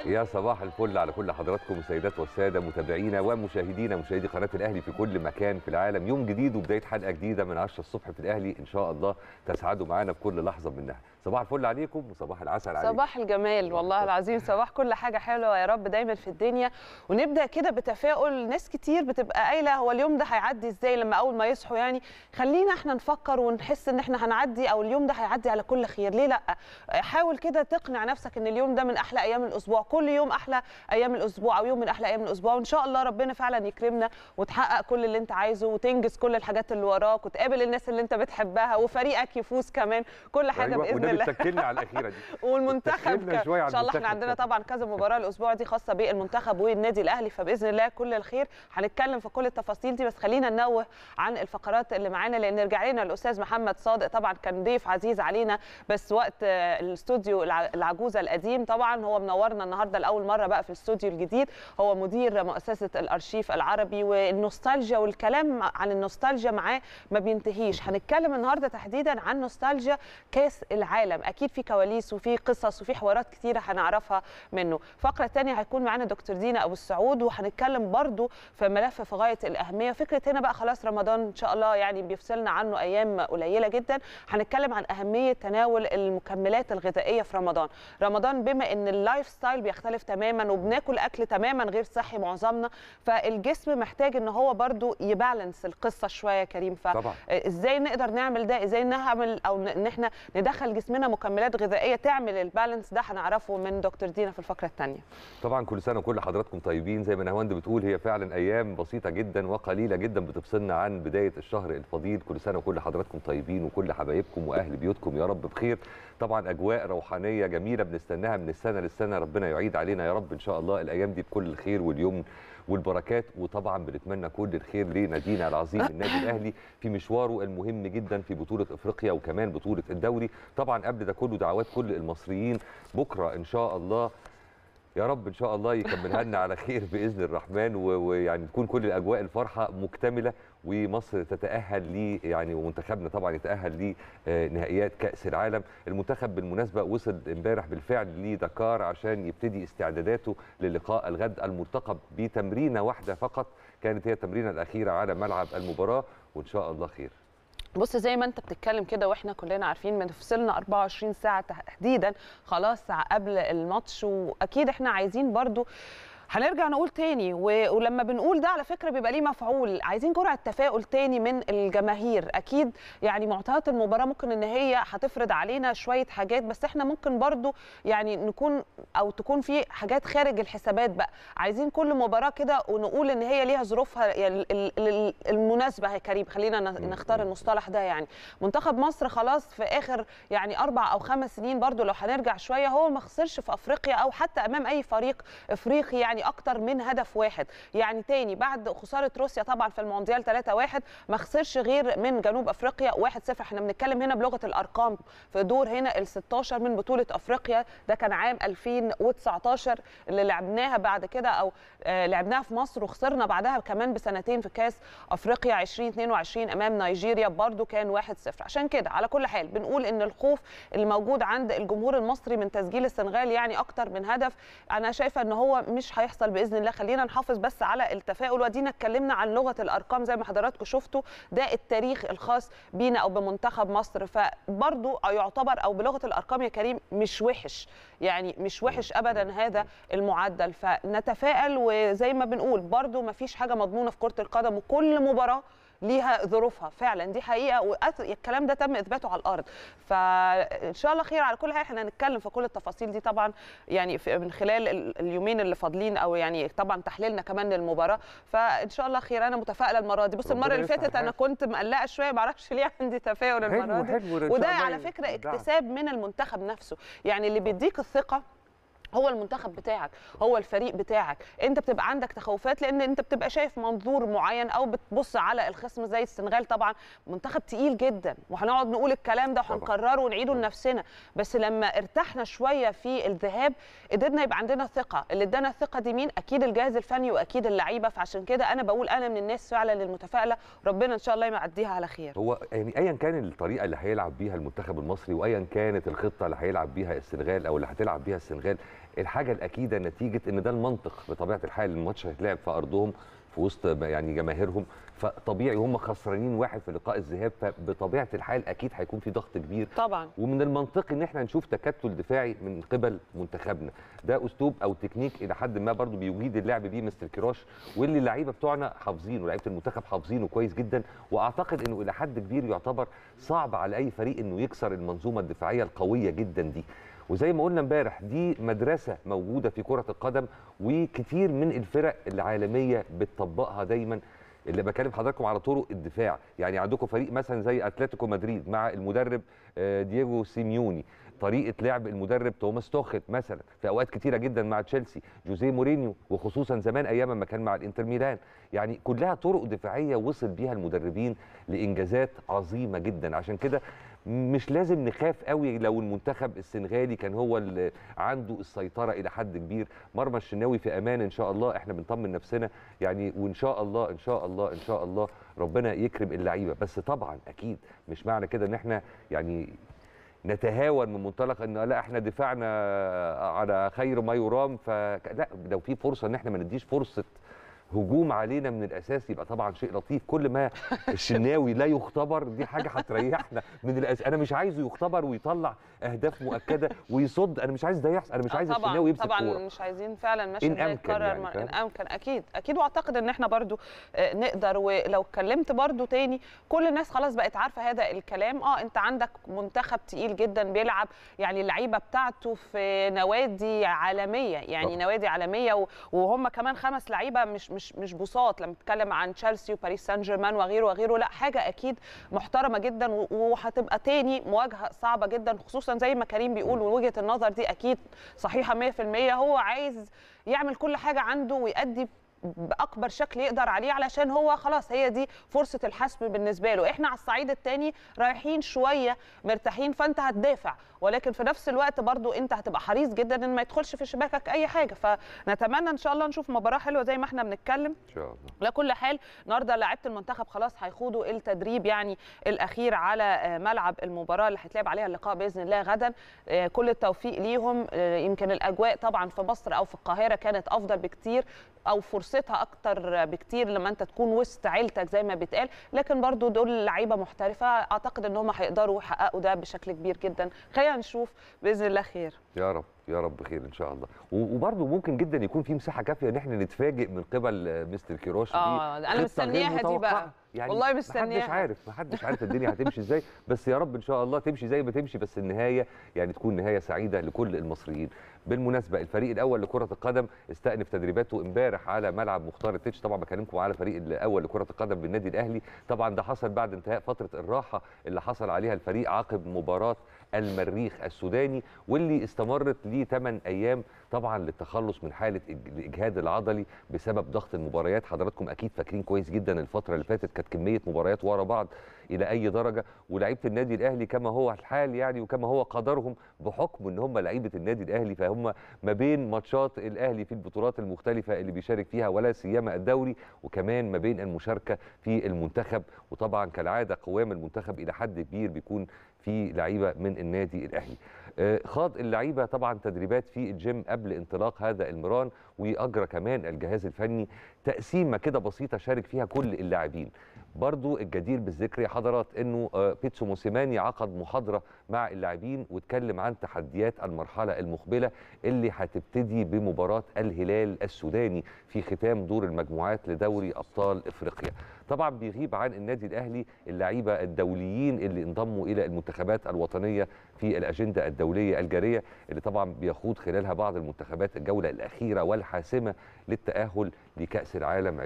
يا صباح الفل على كل حضراتكم السيدات والساده متابعينا ومشاهدينا مشاهدي قناه الاهلي في كل مكان في العالم يوم جديد وبدايه حلقه جديده من 10 الصبح في الاهلي ان شاء الله تسعدوا معانا بكل لحظه منها صباح الفل عليكم وصباح العسل عليكم صباح الجمال والله العظيم صباح كل حاجه حلوه يا رب دايما في الدنيا ونبدا كده بتفاؤل ناس كتير بتبقى قايله هو اليوم ده هيعدي ازاي لما اول ما يصحوا يعني خلينا احنا نفكر ونحس ان احنا هنعدي او اليوم ده هيعدي على كل خير ليه لا حاول كده تقنع نفسك ان اليوم ده من احلى ايام الاسبوع كل يوم احلى ايام الاسبوع او يوم من احلى ايام الاسبوع وان شاء الله ربنا فعلا يكرمنا وتحقق كل اللي انت عايزه وتنجز كل الحاجات اللي وراك وتقابل الناس اللي انت بتحبها وفريقك يفوز كمان كل حاجه أيوة، باذن والنبي الله تكلنا على الاخيره دي والمنتخب اتكلنا ك- شوية ان عن شاء الله احنا المنتخب عندنا كمان. طبعا كذا مباراه الاسبوع دي خاصه بالمنتخب والنادي الاهلي فباذن الله كل الخير هنتكلم في كل التفاصيل دي بس خلينا ننوه عن الفقرات اللي معانا لان رجع لنا الاستاذ محمد صادق طبعا كان ضيف عزيز علينا بس وقت آه، الاستوديو الع- العجوزه القديم طبعا هو منورنا النهارده لاول مره بقى في الاستوديو الجديد هو مدير مؤسسه الارشيف العربي والنوستالجيا والكلام عن النوستالجيا معاه ما بينتهيش هنتكلم النهارده تحديدا عن نوستالجيا كاس العالم اكيد في كواليس وفي قصص وفي حوارات كتيره هنعرفها منه فقره تانية هيكون معانا دكتور دينا ابو السعود وهنتكلم برضو في ملف في غايه الاهميه فكره هنا بقى خلاص رمضان ان شاء الله يعني بيفصلنا عنه ايام قليله جدا هنتكلم عن اهميه تناول المكملات الغذائيه في رمضان رمضان بما ان اللايف ستايل بيختلف تماما وبناكل اكل تماما غير صحي معظمنا فالجسم محتاج ان هو برضو يبالانس القصه شويه يا كريم ف طبعا ازاي نقدر نعمل ده ازاي نعمل او ان احنا ندخل جسمنا مكملات غذائيه تعمل البالانس ده هنعرفه من دكتور دينا في الفقره الثانيه طبعا كل سنه وكل حضراتكم طيبين زي ما نهاوند بتقول هي فعلا ايام بسيطه جدا وقليله جدا بتفصلنا عن بدايه الشهر الفضيل كل سنه وكل حضراتكم طيبين وكل حبايبكم واهل بيوتكم يا رب بخير طبعا اجواء روحانيه جميله بنستناها من السنه للسنه ربنا يعيد علينا يا رب ان شاء الله الايام دي بكل الخير واليوم والبركات وطبعا بنتمنى كل الخير لنادينا العظيم النادي الاهلي في مشواره المهم جدا في بطوله افريقيا وكمان بطوله الدوري طبعا قبل ده كله دعوات كل المصريين بكره ان شاء الله يا رب ان شاء الله يكملها لنا على خير باذن الرحمن و- ويعني تكون كل الاجواء الفرحه مكتمله ومصر تتاهل لي يعني ومنتخبنا طبعا يتاهل لنهائيات كاس العالم المنتخب بالمناسبه وصل امبارح بالفعل لدكار عشان يبتدي استعداداته للقاء الغد المرتقب بتمرينه واحده فقط كانت هي التمرينه الاخيره على ملعب المباراه وان شاء الله خير بص زي ما انت بتتكلم كده واحنا كلنا عارفين بنفصلنا 24 ساعه تحديدا خلاص قبل الماتش واكيد احنا عايزين برضو هنرجع نقول تاني و- ولما بنقول ده على فكره بيبقى ليه مفعول عايزين جرعه تفاؤل تاني من الجماهير اكيد يعني معطيات المباراه ممكن ان هي هتفرض علينا شويه حاجات بس احنا ممكن برضو يعني نكون او تكون في حاجات خارج الحسابات بقى عايزين كل مباراه كده ونقول ان هي ليها ظروفها يعني ال- ال- المناسبه يا كريم خلينا ن- نختار المصطلح ده يعني منتخب مصر خلاص في اخر يعني اربع او خمس سنين برضو لو هنرجع شويه هو ما خسرش في افريقيا او حتى امام اي فريق افريقي يعني اكتر من هدف واحد يعني تاني بعد خساره روسيا طبعا في المونديال 3-1 ما خسرش غير من جنوب افريقيا 1-0 احنا بنتكلم هنا بلغه الارقام في دور هنا ال 16 من بطوله افريقيا ده كان عام 2019 اللي لعبناها بعد كده او آه، لعبناها في مصر وخسرنا بعدها كمان بسنتين في كاس افريقيا 2022 امام نيجيريا برضو كان 1-0 عشان كده على كل حال بنقول ان الخوف اللي موجود عند الجمهور المصري من تسجيل السنغال يعني اكتر من هدف انا شايفه ان هو مش هيحصل باذن الله خلينا نحافظ بس على التفاؤل ودينا اتكلمنا عن لغه الارقام زي ما حضراتكم شفتوا ده التاريخ الخاص بينا او بمنتخب مصر فبرضو يعتبر او بلغه الارقام يا كريم مش وحش يعني مش وحش ابدا هذا المعدل فنتفائل وزي ما بنقول برضو ما فيش حاجه مضمونه في كره القدم وكل مباراه ليها ظروفها فعلا دي حقيقه والكلام ده تم اثباته على الارض فان شاء الله خير على كل حال احنا هنتكلم في كل التفاصيل دي طبعا يعني في- من خلال ال- اليومين اللي فاضلين او يعني طبعا تحليلنا كمان للمباراه فان شاء الله خير انا متفائله المره دي بص ربنا المره اللي يفتح فاتت انا الحال. كنت مقلقه شويه ما اعرفش ليه عندي تفاؤل المره حلو دي حلو إن شاء وده الله على فكره يدعم. اكتساب من المنتخب نفسه يعني اللي بيديك الثقه هو المنتخب بتاعك هو الفريق بتاعك انت بتبقى عندك تخوفات لان انت بتبقى شايف منظور معين او بتبص على الخصم زي السنغال طبعا منتخب تقيل جدا وهنقعد نقول الكلام ده طبعاً. وهنكرره ونعيده لنفسنا بس لما ارتحنا شويه في الذهاب قدرنا يبقى عندنا ثقه اللي ادانا الثقه دي مين اكيد الجهاز الفني واكيد اللعيبه فعشان كده انا بقول انا من الناس فعلا المتفائله ربنا ان شاء الله يعديها على خير هو يعني ايا كان الطريقه اللي هيلعب بيها المنتخب المصري وايا كانت الخطه اللي هيلعب بيها السنغال او اللي هتلعب بيها السنغال الحاجه الاكيده نتيجه ان ده المنطق بطبيعه الحال الماتش هيتلعب في ارضهم في وسط يعني جماهيرهم فطبيعي هم خسرانين واحد في لقاء الذهاب فبطبيعه الحال اكيد هيكون في ضغط كبير طبعا ومن المنطقي ان احنا نشوف تكتل دفاعي من قبل منتخبنا ده اسلوب او تكنيك الى حد ما برضو بيجيد اللعب بيه مستر كيروش واللي اللعيبه بتوعنا حافظينه لعيبه المنتخب حافظينه كويس جدا واعتقد انه الى حد كبير يعتبر صعب على اي فريق انه يكسر المنظومه الدفاعيه القويه جدا دي وزي ما قلنا امبارح دي مدرسه موجوده في كره القدم وكتير من الفرق العالميه بتطبقها دايما اللي بكلم حضراتكم على طرق الدفاع يعني عندكم فريق مثلا زي اتلتيكو مدريد مع المدرب دييجو سيميوني طريقه لعب المدرب توماس توخت مثلا في اوقات كتيره جدا مع تشيلسي جوزيه مورينيو وخصوصا زمان ايام ما كان مع الانتر ميلان يعني كلها طرق دفاعيه وصل بيها المدربين لانجازات عظيمه جدا عشان كده مش لازم نخاف قوي لو المنتخب السنغالي كان هو اللي عنده السيطره الى حد كبير مرمى الشناوي في امان ان شاء الله احنا بنطمن نفسنا يعني وان شاء الله ان شاء الله ان شاء الله ربنا يكرم اللعيبه بس طبعا اكيد مش معنى كده ان احنا يعني نتهاون من منطلق ان لا احنا دفاعنا على خير ما يرام فلا لو في فرصه ان احنا ما نديش فرصه هجوم علينا من الاساس يبقى طبعا شيء لطيف كل ما الشناوي لا يختبر دي حاجه هتريحنا من الأساس انا مش عايزه يختبر ويطلع اهداف مؤكده ويصد انا مش عايز ده يحصل انا مش عايز طبعا الشناوي يمسك طبعا كوره مش عايزين فعلا المشهد إن ده أمكن يتكرر يعني، مر- فاهم؟ ان امكن اكيد اكيد واعتقد ان احنا برضو آه، نقدر ولو اتكلمت برضو تاني كل الناس خلاص بقت عارفه هذا الكلام اه انت عندك منتخب تقيل جدا بيلعب يعني اللعيبه بتاعته في نوادي عالميه يعني طبعا. نوادي عالميه و- وهم كمان خمس لعيبه مش مش مش بساط لما تتكلم عن تشيلسي وباريس سان جيرمان وغيره وغيره لا حاجه اكيد محترمه جدا و- وهتبقى تاني مواجهه صعبه جدا خصوصا زي ما كريم بيقول ووجهه النظر دي اكيد صحيحه 100% هو عايز يعمل كل حاجه عنده ويأدي باكبر شكل يقدر عليه علشان هو خلاص هي دي فرصه الحسم بالنسبه له احنا على الصعيد الثاني رايحين شويه مرتاحين فانت هتدافع ولكن في نفس الوقت برضو انت هتبقى حريص جدا ان ما يدخلش في شباكك اي حاجه فنتمنى ان شاء الله نشوف مباراه حلوه زي ما احنا بنتكلم ان شاء الله على كل حال النهارده لعيبه المنتخب خلاص هيخوضوا التدريب يعني الاخير على آه، ملعب المباراه اللي هيتلعب عليها اللقاء باذن الله غدا آه، كل التوفيق ليهم آه، يمكن الاجواء طبعا في مصر او في القاهره كانت افضل بكتير او فرصتها اكتر بكتير لما انت تكون وسط عيلتك زي ما بيتقال لكن برضو دول لعيبه محترفه اعتقد ان هم هيقدروا يحققوا ده بشكل كبير جدا خلينا نشوف باذن الله خير يا رب يا رب خير ان شاء الله و- وبرضه ممكن جدا يكون في مساحه كافيه ان احنا نتفاجئ من قبل آه، مستر كيروش آه، دي أنا خطة مستنياها غير دي بقى. متوقعة. يعني والله محدش مستنياها. عارف محدش عارف الدنيا هتمشي ازاي بس يا رب ان شاء الله تمشي زي ما تمشي بس النهايه يعني تكون نهايه سعيده لكل المصريين بالمناسبه الفريق الاول لكره القدم استأنف تدريباته امبارح على ملعب مختار التتش طبعا بكلمكم على الفريق الاول لكره القدم بالنادي الاهلي طبعا ده حصل بعد انتهاء فتره الراحه اللي حصل عليها الفريق عقب مباراه المريخ السوداني واللي استمرت ليه 8 ايام طبعا للتخلص من حاله الإج- الاجهاد العضلي بسبب ضغط المباريات حضراتكم اكيد فاكرين كويس جدا الفتره اللي فاتت كانت كميه مباريات ورا بعض الى اي درجه ولاعيبه النادي الاهلي كما هو الحال يعني وكما هو قدرهم بحكم ان هم لعيبه النادي الاهلي فهم ما بين ماتشات الاهلي في البطولات المختلفه اللي بيشارك فيها ولا سيما الدوري وكمان ما بين المشاركه في المنتخب وطبعا كالعاده قوام المنتخب الى حد كبير بيكون في لعيبه من النادي الاهلي آه، خاض اللعيبه طبعا تدريبات في الجيم قبل انطلاق هذا المران واجرى كمان الجهاز الفني تقسيمه كده بسيطه شارك فيها كل اللاعبين برضو الجدير بالذكر يا حضرات انه آه، بيتسو موسيماني عقد محاضره مع اللاعبين واتكلم عن تحديات المرحله المقبله اللي هتبتدي بمباراه الهلال السوداني في ختام دور المجموعات لدوري ابطال افريقيا طبعا بيغيب عن النادي الاهلي اللعيبه الدوليين اللي انضموا الى المنتخبات الوطنيه في الاجنده الدوليه الجاريه اللي طبعا بيخوض خلالها بعض المنتخبات الجوله الاخيره والحاسمه للتاهل لكاس العالم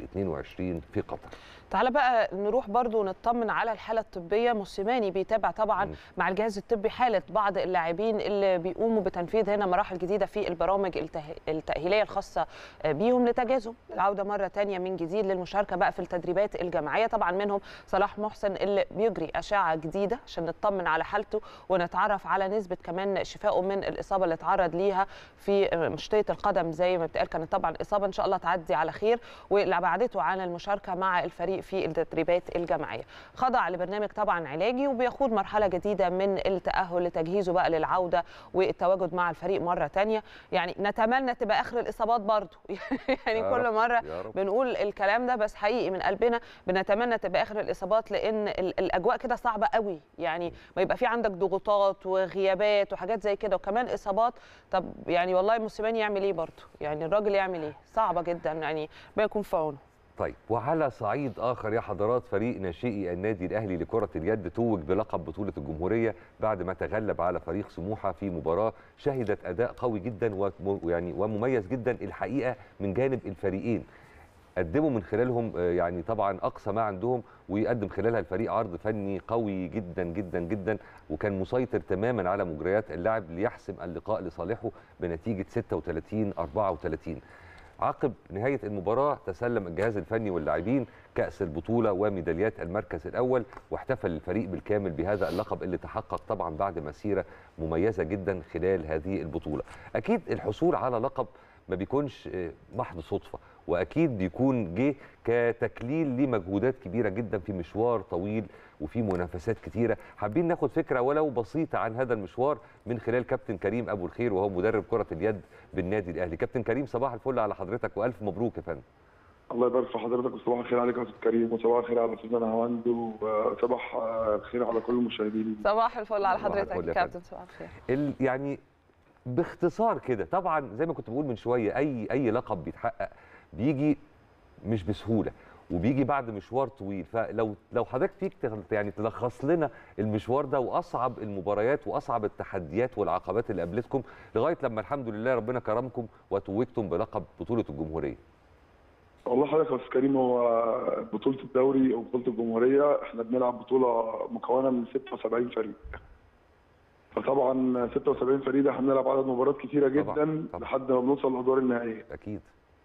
2022 في قطر تعالى بقى نروح برضو نطمن على الحالة الطبية موسيماني بيتابع طبعا مم. مع الجهاز الطبي حالة بعض اللاعبين اللي بيقوموا بتنفيذ هنا مراحل جديدة في البرامج الته- التأهيلية الخاصة بيهم لتجهيزهم العودة مرة تانية من جديد للمشاركة بقى في التدريبات الجماعية طبعا منهم صلاح محسن اللي بيجري أشعة جديدة عشان نطمن على حالته ونتعرف على نسبة كمان شفائه من الإصابة اللي اتعرض ليها في مشطية القدم زي ما بتقال كانت طبعا إصابة إن شاء الله تعدي على خير واللي بعدته عن المشاركة مع الفريق في التدريبات الجماعية خضع لبرنامج طبعا علاجي وبيخوض مرحلة جديدة من من التاهل لتجهيزه بقى للعوده والتواجد مع الفريق مره تانية يعني نتمنى تبقى اخر الاصابات برضو يعني يا كل رب، مره يا رب. بنقول الكلام ده بس حقيقي من قلبنا بنتمنى تبقى اخر الاصابات لان ال- الاجواء كده صعبه قوي يعني ما يبقى في عندك ضغوطات وغيابات وحاجات زي كده وكمان اصابات طب يعني والله موسيماني يعمل ايه برضه يعني الراجل يعمل ايه صعبه جدا يعني ما يكون في عونه طيب وعلى صعيد اخر يا حضرات فريق ناشئي النادي الاهلي لكره اليد توج بلقب بطوله الجمهوريه بعد ما تغلب على فريق سموحه في مباراه شهدت اداء قوي جدا وم- ويعني ومميز جدا الحقيقه من جانب الفريقين قدموا من خلالهم آه، يعني طبعا اقصى ما عندهم ويقدم خلالها الفريق عرض فني قوي جدا جدا جدا وكان مسيطر تماما على مجريات اللعب ليحسم اللقاء لصالحه بنتيجه 36 34 عقب نهايه المباراه تسلم الجهاز الفني واللاعبين كاس البطوله وميداليات المركز الاول واحتفل الفريق بالكامل بهذا اللقب اللي تحقق طبعا بعد مسيره مميزه جدا خلال هذه البطوله اكيد الحصول على لقب ما بيكونش آه، محض صدفه واكيد بيكون جه كتكليل لمجهودات كبيره جدا في مشوار طويل وفي منافسات كتيره حابين ناخد فكره ولو بسيطه عن هذا المشوار من خلال كابتن كريم ابو الخير وهو مدرب كره اليد بالنادي الاهلي كابتن كريم صباح الفل على حضرتك والف مبروك يا فندم الله يبارك في حضرتك وصباح الخير عليك يا استاذ كريم وصباح الخير على استاذ هواند وصباح الخير على كل المشاهدين صباح الفل على صباح حضرتك الفل يا كابتن صباح الخير ال- يعني باختصار كده طبعا زي ما كنت بقول من شويه اي اي لقب بيتحقق بيجي مش بسهوله وبيجي بعد مشوار طويل فلو لو حضرتك فيك تغ- يعني تلخص لنا المشوار ده واصعب المباريات واصعب التحديات والعقبات اللي قابلتكم لغايه لما الحمد لله ربنا كرمكم وتوجتم بلقب بطوله الجمهوريه والله حضرتك يا استاذ كريم هو بطوله الدوري او بطوله الجمهوريه احنا بنلعب بطوله مكونه من 76 فريق فطبعا 76 فريق ده احنا بنلعب عدد مباريات كتيره طبعاً، جدا طبعاً. لحد ما بنوصل للادوار النهائيه اكيد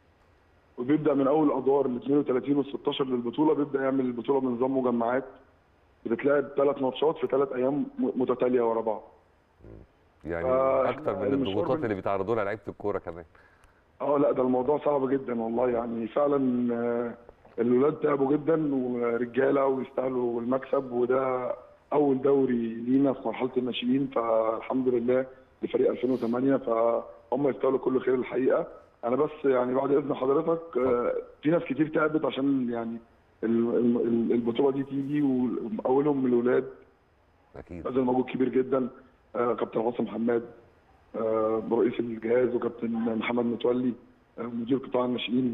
وبيبدا من اول ادوار ال 32 وال 16 للبطوله بيبدا يعمل البطوله بنظام مجمعات بتتلعب ثلاث ماتشات في ثلاث ايام م- متتاليه ورا بعض يعني آه، اكتر من إحنا المشوار الضغوطات بن- اللي بيتعرضوا لها لعيبه الكوره كمان اه لا ده الموضوع صعب جدا والله يعني فعلا آه، الولاد تعبوا جدا ورجاله ويستاهلوا المكسب وده اول دوري لينا في مرحله الناشئين فالحمد لله لفريق 2008 فهم يستاهلوا كل خير الحقيقه انا بس يعني بعد اذن حضرتك آه، في ناس كتير تعبت عشان يعني ال- ال- البطوله دي تيجي واولهم الولاد اكيد بذل مجهود كبير جدا آه، كابتن عاصم حماد آه، رئيس الجهاز وكابتن محمد متولي آه، مدير قطاع الناشئين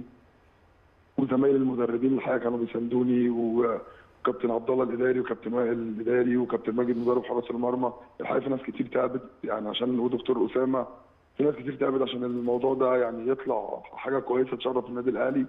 وزمايل المدربين الحقيقه كانوا بيساندوني وكابتن عبد الله الاداري وكابتن وائل الاداري وكابتن ماجد مدرب حراس المرمى الحقيقه في ناس كتير تعبت يعني عشان ودكتور اسامه في ناس كتير تعبت عشان الموضوع ده يعني يطلع حاجه كويسه تشرف النادي الاهلي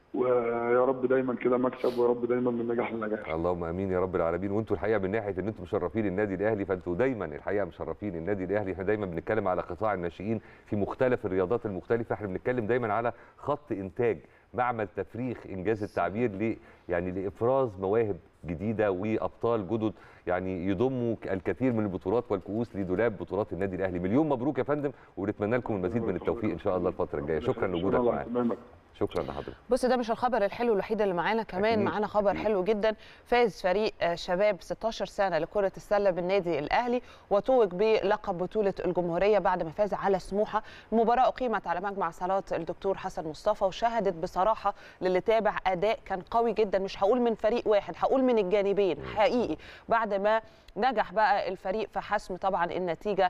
ويا رب دايما كده مكسب ويا رب دايما من نجاح لنجاح اللهم امين يا رب العالمين وانتوا الحقيقه من ناحيه ان انتوا مشرفين النادي الاهلي فانتوا دايما الحقيقه مشرفين النادي الاهلي احنا دايما بنتكلم على قطاع الناشئين في مختلف الرياضات المختلفه احنا بنتكلم دايما على خط انتاج معمل تفريخ انجاز التعبير ل يعني لافراز مواهب جديده وابطال جدد يعني يضموا الكثير من البطولات والكؤوس لدولاب بطولات النادي الاهلي مليون مبروك يا فندم ونتمنى لكم المزيد من التوفيق ان شاء الله الفتره الجايه شكرا لوجودك الله معانا يسلمك. شكرا لحضرتك بص ده مش الخبر الحلو الوحيد اللي معانا كمان أكيد، معانا خبر أكيد. حلو جدا فاز فريق آه، شباب 16 سنه لكره السله بالنادي الاهلي وتوج بلقب بطوله الجمهوريه بعد ما فاز على سموحه المباراه اقيمت على مجمع صالات الدكتور حسن مصطفى وشهدت بصراحه للي تابع اداء كان قوي جدا مش هقول من فريق واحد هقول من الجانبين حقيقي بعد ما نجح بقى الفريق في حسم طبعا النتيجه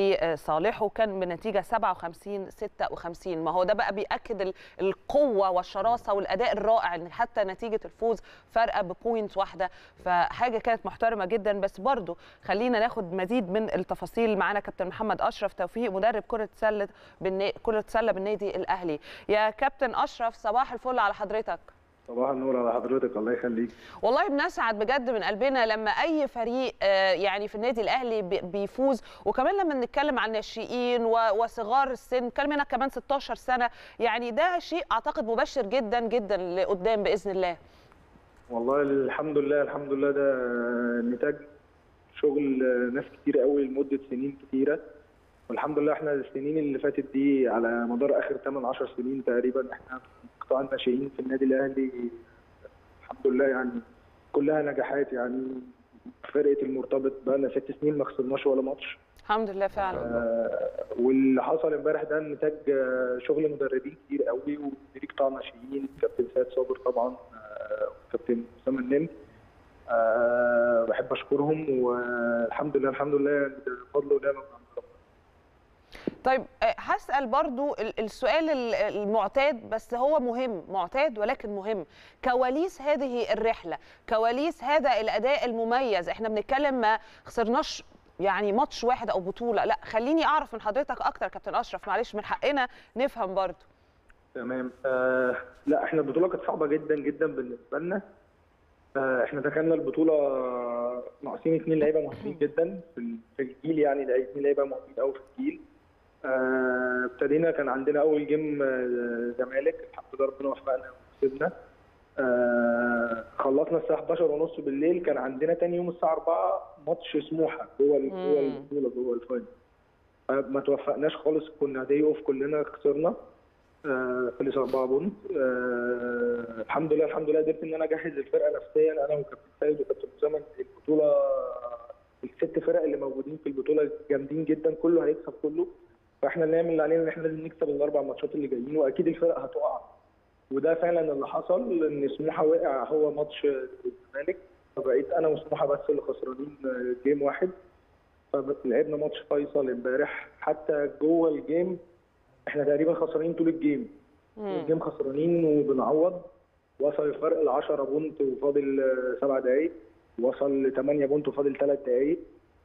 لصالحه كان بنتيجه 57 56 ما هو ده بقى بياكد ال- القوه والشراسه والاداء الرائع ان حتى نتيجه الفوز فارقه ببوينت واحده فحاجه كانت محترمه جدا بس برضو خلينا ناخد مزيد من التفاصيل معانا كابتن محمد اشرف توفيق مدرب كره سله بالنا... كره سله بالنادي الاهلي يا كابتن اشرف صباح الفل على حضرتك صباح النور على حضرتك الله يخليك والله بنسعد بجد من قلبنا لما اي فريق آه، يعني في النادي الاهلي بي- بيفوز وكمان لما نتكلم عن الناشئين و- وصغار السن نتكلم هنا كمان 16 سنه يعني ده شيء اعتقد مبشر جدا جدا لقدام باذن الله والله الحمد لله الحمد لله ده نتاج شغل ناس كتير قوي لمده سنين كتيره والحمد لله احنا السنين اللي فاتت دي على مدار اخر 8 10 سنين تقريبا احنا في قطاع الناشئين في النادي الاهلي الحمد لله يعني كلها نجاحات يعني فرقه المرتبط بقالنا ست سنين ما خسرناش ولا ماتش الحمد لله فعلا آه، واللي حصل امبارح ده نتاج آه، شغل مدربين كتير قوي ومدير قطاع ناشئين كابتن سيد صابر طبعا آه، وكابتن اسامه النمر آه، بحب اشكرهم والحمد لله الحمد لله يعني ده فضل ونعمه من عند ربنا طيب آه، هسأل برضو ال- السؤال ال- المعتاد بس هو مهم معتاد ولكن مهم كواليس هذه الرحلة كواليس هذا الأداء المميز احنا بنتكلم ما خسرناش يعني ماتش واحد أو بطولة لا خليني أعرف من حضرتك أكتر كابتن أشرف معلش من حقنا نفهم برضو تمام آه لا احنا البطوله كانت صعبه جدا جدا بالنسبه لنا آه احنا دخلنا البطوله ناقصين اثنين لعيبه مهمين جدا في ال- في الجيل يعني اثنين لعيبه مهمين قوي في الجيل آه، ابتدينا كان عندنا اول جيم آه، زمالك الحمد لله ربنا وفقنا وكسبنا آه، خلصنا الساعه 11 ونص بالليل كان عندنا تاني يوم الساعه 4 ماتش سموحه جوه ال- جوه مم. البطوله جوه الفاينل آه، ما توفقناش خالص كنا دي اوف كلنا خسرنا آه، خلص 4 بونت آه، الحمد لله الحمد لله قدرت ان انا اجهز الفرقه نفسيا انا وكابتن سيد وكابتن اسامه البطوله الست فرق اللي موجودين في البطوله جامدين جدا كله هيكسب كله فاحنا اللي نعمل اللي علينا ان احنا لازم نكسب الاربع ماتشات اللي جايين واكيد الفرق هتقع وده فعلا اللي حصل ان سموحه وقع هو ماتش الزمالك فبقيت انا وسموحه بس اللي خسرانين جيم واحد فلعبنا ماتش فيصل امبارح حتى جوه الجيم احنا تقريبا خسرانين طول الجيم مم. الجيم خسرانين وبنعوض وصل الفرق ل 10 بونت وفاضل 7 دقايق وصل ل 8 بونت وفاضل 3 دقايق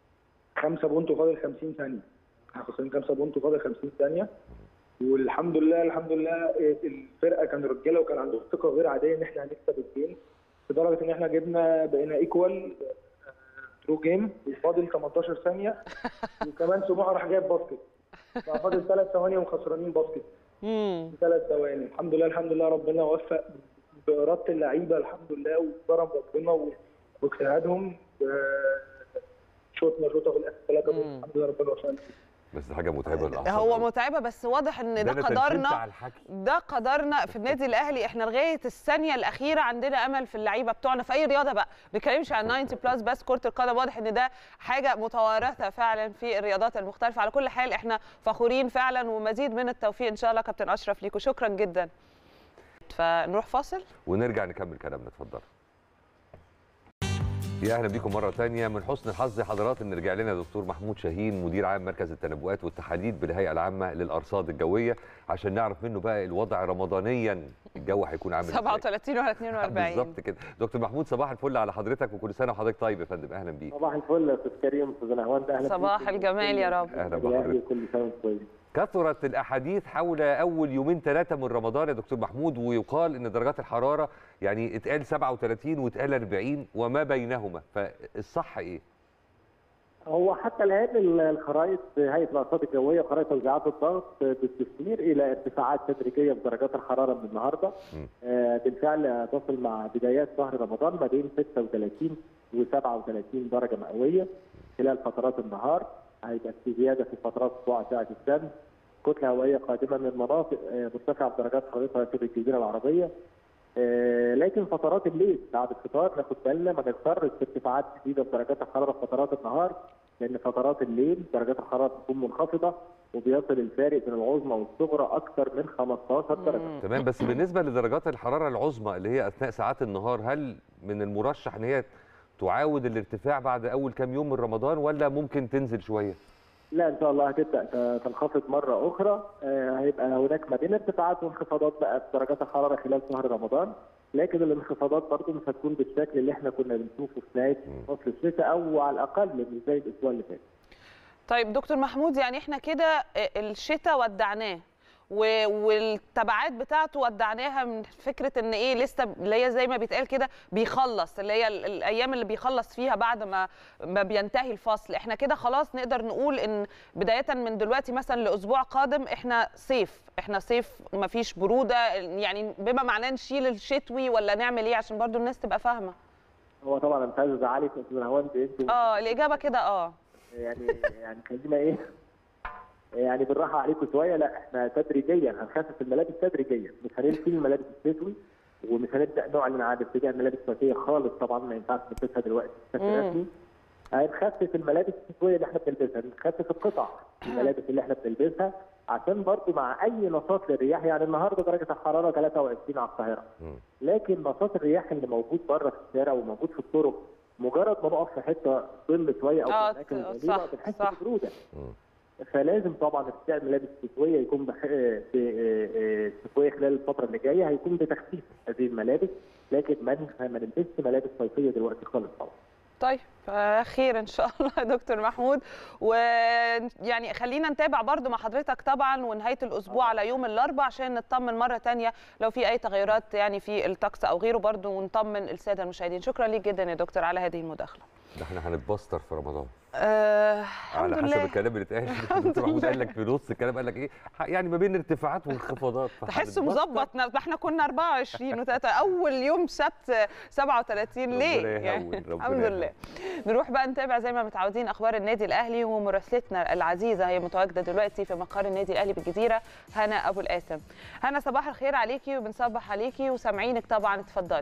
5 بونت وفاضل 50 ثانيه احنا خسرانين 5 بونت وفاضل 50 ثانيه والحمد لله الحمد لله الفرقه كان رجاله وكان عندهم ثقه غير عاديه ان احنا هنكسب الجيم لدرجه ان احنا جبنا بقينا ايكوال ثرو جيم وفاضل 18 ثانيه وكمان سموحه راح جايب باسكت فاضل ثلاث ثواني وخسرانين باسكت مم. ثلاث ثواني الحمد لله الحمد لله ربنا وفق بإرادة اللعيبة الحمد لله وكرم ربنا و- واجتهادهم آه، شوطنا شوطة في الآخر ثلاثة بونت. مم. الحمد لله ربنا وفقنا بس دي حاجه متعبه للاعصاب هو أوي. متعبة بس واضح ان ده أنا تنشنت قدرنا على الحكي ده قدرنا في النادي الاهلي احنا لغايه الثانيه الاخيره عندنا امل في اللعيبه بتوعنا في اي رياضه بقى ما بنتكلمش عن 90 بلس بس كره القدم واضح ان ده حاجه متوارثه فعلا في الرياضات المختلفه على كل حال احنا فخورين فعلا ومزيد من التوفيق ان شاء الله كابتن اشرف ليكوا شكرا جدا فنروح فاصل ونرجع نكمل كلامنا اتفضل يا اهلا بيكم مره تانية من حسن الحظ يا حضرات ان رجع لنا دكتور محمود شاهين مدير عام مركز التنبؤات والتحاليل بالهيئه العامه للارصاد الجويه عشان نعرف منه بقى الوضع رمضانيا الجو هيكون عامل ازاي 37 ولا 42 بالظبط كده دكتور محمود صباح الفل على حضرتك وكل سنه وحضرتك طيب يا فندم اهلا بيك صباح الفل يا استاذ كريم استاذ نهوان اهلا صباح بيكم. الجمال يا رب أهلا الأهلي بحضرتك. كل سنه وانتم طيبين كثرت الاحاديث حول اول يومين ثلاثه من رمضان يا دكتور محمود ويقال ان درجات الحراره يعني اتقال 37 واتقال 40 وما بينهما فالصح ايه؟ هو حتى الان ال- الخرائط هيئه الارصاد الجويه وخرائط توزيعات الضغط بتشير الى ارتفاعات تدريجيه في درجات الحراره من النهارده مم. آه، بالفعل تصل مع بدايات شهر رمضان ما بين 36 و 37 درجه مئويه خلال فترات النهار هيبقى في زياده في فترات سطوع اشعه الشمس كتله هوائيه قادمه من مناطق آه، مرتفعه بدرجات حرارتها في الجزيره العربيه آه، لكن فترات الليل بعد الفطار ناخد بالنا ما نضطرش في ارتفاعات شديده في درجات الحراره في فترات النهار لان فترات الليل درجات الحراره بتكون منخفضه وبيصل الفارق بين العظمى والصغرى اكثر من 15 درجه. مم. تمام بس بالنسبه لدرجات الحراره العظمى اللي هي اثناء ساعات النهار هل من المرشح ان هي تعاود الارتفاع بعد اول كام يوم من رمضان ولا ممكن تنزل شويه؟ لا ان شاء الله هتبدا ت- تنخفض مره اخرى آه، هيبقى هناك ما بين ارتفاعات وانخفاضات بقى في درجات الحراره خلال شهر رمضان لكن الانخفاضات برضه مش هتكون بالشكل اللي احنا كنا بنشوفه في نهايه فصل الشتاء او على الاقل مش زي الاسبوع اللي فات. طيب دكتور محمود يعني احنا كده الشتاء ودعناه و- والتبعات بتاعته ودعناها من فكره ان ايه لسه اللي هي زي ما بيتقال كده بيخلص اللي هي ال- الايام اللي بيخلص فيها بعد ما ما بينتهي الفصل احنا كده خلاص نقدر نقول ان بدايه من دلوقتي مثلا لاسبوع قادم احنا صيف احنا صيف ما فيش بروده يعني بما معناه نشيل الشتوي ولا نعمل ايه عشان برضو الناس تبقى فاهمه هو طبعا انا مش عايز ازعلك يا استاذ نهوان انتوا اه الاجابه كده اه يعني يعني خلينا ايه يعني بالراحه عليكم شويه لا احنا تدريجيا هنخفف الملابس تدريجيا مش هنشيل الملابس الشتوي ومش هنبدا نعلن عن اتجاه ملابس صيفيه خالص طبعا ما ينفعش نلبسها دلوقتي بشكل مم. رسمي هنخفف الملابس الشتويه اللي احنا بنلبسها نخفف القطع الملابس اللي احنا بنلبسها عشان برضو مع اي نشاط للرياح يعني النهارده درجه الحراره 23 على القاهره مم. لكن نشاط الرياح اللي موجود بره في الشارع وموجود في الطرق مجرد ما نقف في حته ظل شويه او آه، في اماكن صح، ظليله بنحس صح. ببروده مم. فلازم طبعا ارتداء الملابس الشتويه يكون بح... ب- آه، الشتويه خلال الفتره اللي جايه هيكون بتخفيف هذه الملابس لكن ما ن- ما نلبسش ملابس صيفيه دلوقتي خالص طبعا طيب خير ان شاء الله يا دكتور محمود ويعني خلينا نتابع برضو مع حضرتك طبعا ونهايه الاسبوع على يوم الاربعاء عشان نطمن مره تانية لو في اي تغيرات يعني في الطقس او غيره برضو ونطمن الساده المشاهدين شكرا ليك جدا يا دكتور على هذه المداخله ده احنا هنتبستر في رمضان آه على الحمد حسب لله الكلام اللي اتقال دكتور محمود قال لك في نص الكلام قال لك ايه يعني ما بين ارتفاعات وانخفاضات تحسه فهنتبستر. مظبط ده احنا كنا 24 و3 اول يوم سبت 37 ليه ربنا يعني يهون، ربنا الحمد لله يهون. نروح بقى نتابع زي ما متعودين اخبار النادي الاهلي ومراسلتنا العزيزه هي متواجده دلوقتي في مقر النادي الاهلي بالجزيره هنا ابو القاسم هنا صباح الخير عليكي وبنصبح عليكي وسامعينك طبعا اتفضلي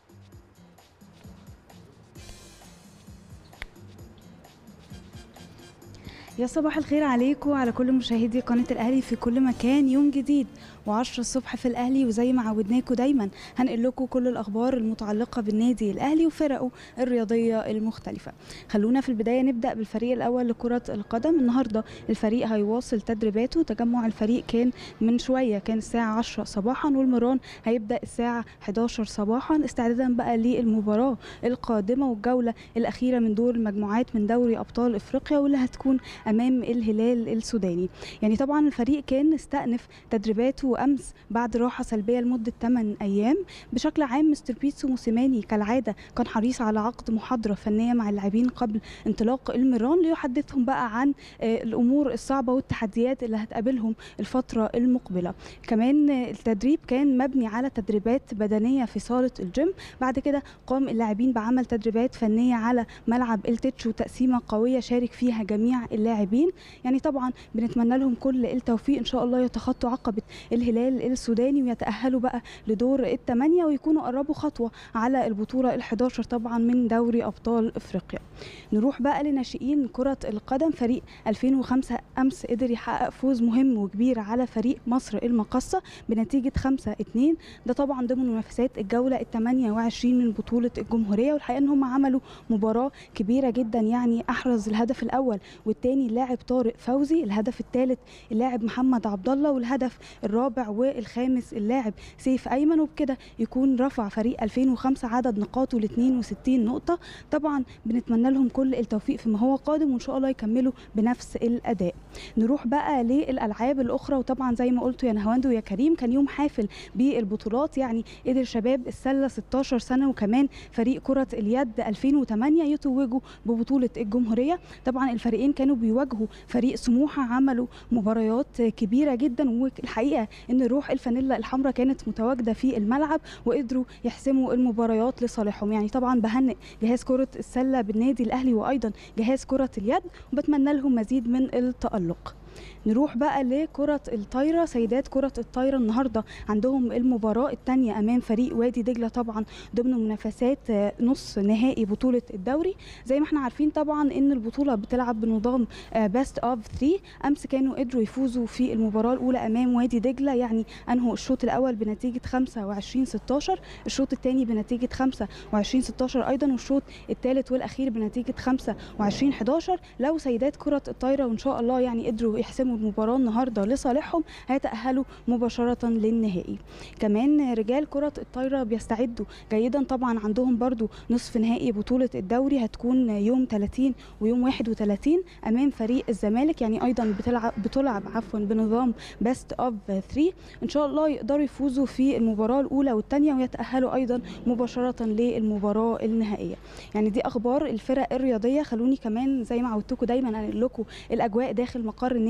يا صباح الخير عليكم وعلى كل مشاهدي قناة الأهلي في كل مكان يوم جديد و10 الصبح في الأهلي وزي ما عودناكم دايما هنقل لكم كل الأخبار المتعلقة بالنادي الأهلي وفرقه الرياضية المختلفة خلونا في البداية نبدأ بالفريق الأول لكرة القدم النهاردة الفريق هيواصل تدريباته تجمع الفريق كان من شوية كان الساعة 10 صباحا والمران هيبدأ الساعة 11 صباحا استعدادا بقى للمباراة القادمة والجولة الأخيرة من دور المجموعات من دوري أبطال إفريقيا واللي هتكون امام الهلال السوداني يعني طبعا الفريق كان استأنف تدريباته امس بعد راحه سلبيه لمده 8 ايام بشكل عام مستر بيتسو موسيماني كالعاده كان حريص على عقد محاضره فنيه مع اللاعبين قبل انطلاق المران ليحدثهم بقى عن آه، الامور الصعبه والتحديات اللي هتقابلهم الفتره المقبله كمان آه، التدريب كان مبني على تدريبات بدنيه في صاله الجيم بعد كده قام اللاعبين بعمل تدريبات فنيه على ملعب التتش وتقسيمه قويه شارك فيها جميع اللاعبين يعني طبعا بنتمنى لهم كل التوفيق ان شاء الله يتخطوا عقبه الهلال السوداني ويتاهلوا بقى لدور الثمانيه ويكونوا قربوا خطوه على البطوله ال11 طبعا من دوري ابطال افريقيا نروح بقى لناشئين كره القدم فريق 2005 امس قدر يحقق فوز مهم وكبير على فريق مصر المقصه بنتيجه 5 2 ده طبعا ضمن منافسات الجوله ال 28 من بطوله الجمهوريه والحقيقه ان هم عملوا مباراه كبيره جدا يعني احرز الهدف الاول والثاني اللاعب طارق فوزي الهدف الثالث اللاعب محمد عبد الله والهدف الرابع والخامس اللاعب سيف ايمن وبكده يكون رفع فريق 2005 عدد نقاطه ل 62 نقطه طبعا بنتمنى لهم كل التوفيق فيما هو قادم وان شاء الله يكملوا بنفس الاداء نروح بقى للالعاب الاخرى وطبعا زي ما قلتوا يا نهاوند ويا كريم كان يوم حافل بالبطولات يعني قدر شباب السله 16 سنه وكمان فريق كره اليد 2008 يتوجوا ببطوله الجمهوريه طبعا الفريقين كانوا بيواجهوا فريق سموحه عملوا مباريات كبيره جدا والحقيقه ان روح الفانيلا الحمراء كانت متواجده في الملعب وقدروا يحسموا المباريات لصالحهم يعني طبعا بهنئ جهاز كره السله بالنادي الاهلي وايضا جهاز كره اليد وبتمنى لهم مزيد من التالق نروح بقى لكرة الطايرة سيدات كرة الطايرة النهاردة عندهم المباراة الثانية أمام فريق وادي دجلة طبعا ضمن منافسات آه، نص نهائي بطولة الدوري زي ما احنا عارفين طبعا ان البطولة بتلعب بنظام بيست اوف 3 امس كانوا قدروا يفوزوا في المباراة الأولى أمام وادي دجلة يعني أنهوا الشوط الأول بنتيجة 25 16 الشوط الثاني بنتيجة 25 16 أيضا والشوط الثالث والأخير بنتيجة 25 11 لو سيدات كرة الطايرة وإن شاء الله يعني قدروا يحسموا المباراة النهاردة لصالحهم هيتأهلوا مباشرة للنهائي كمان رجال كرة الطايرة بيستعدوا جيدا طبعا عندهم برضو نصف نهائي بطولة الدوري هتكون يوم 30 ويوم 31 أمام فريق الزمالك يعني أيضا بتلعب بتلعب عفوا بنظام بيست اوف 3 إن شاء الله يقدروا يفوزوا في المباراة الأولى والثانية ويتأهلوا أيضا مباشرة للمباراة النهائية يعني دي أخبار الفرق الرياضية خلوني كمان زي ما عودتكم دايما أنقل لكم الأجواء داخل مقر النادي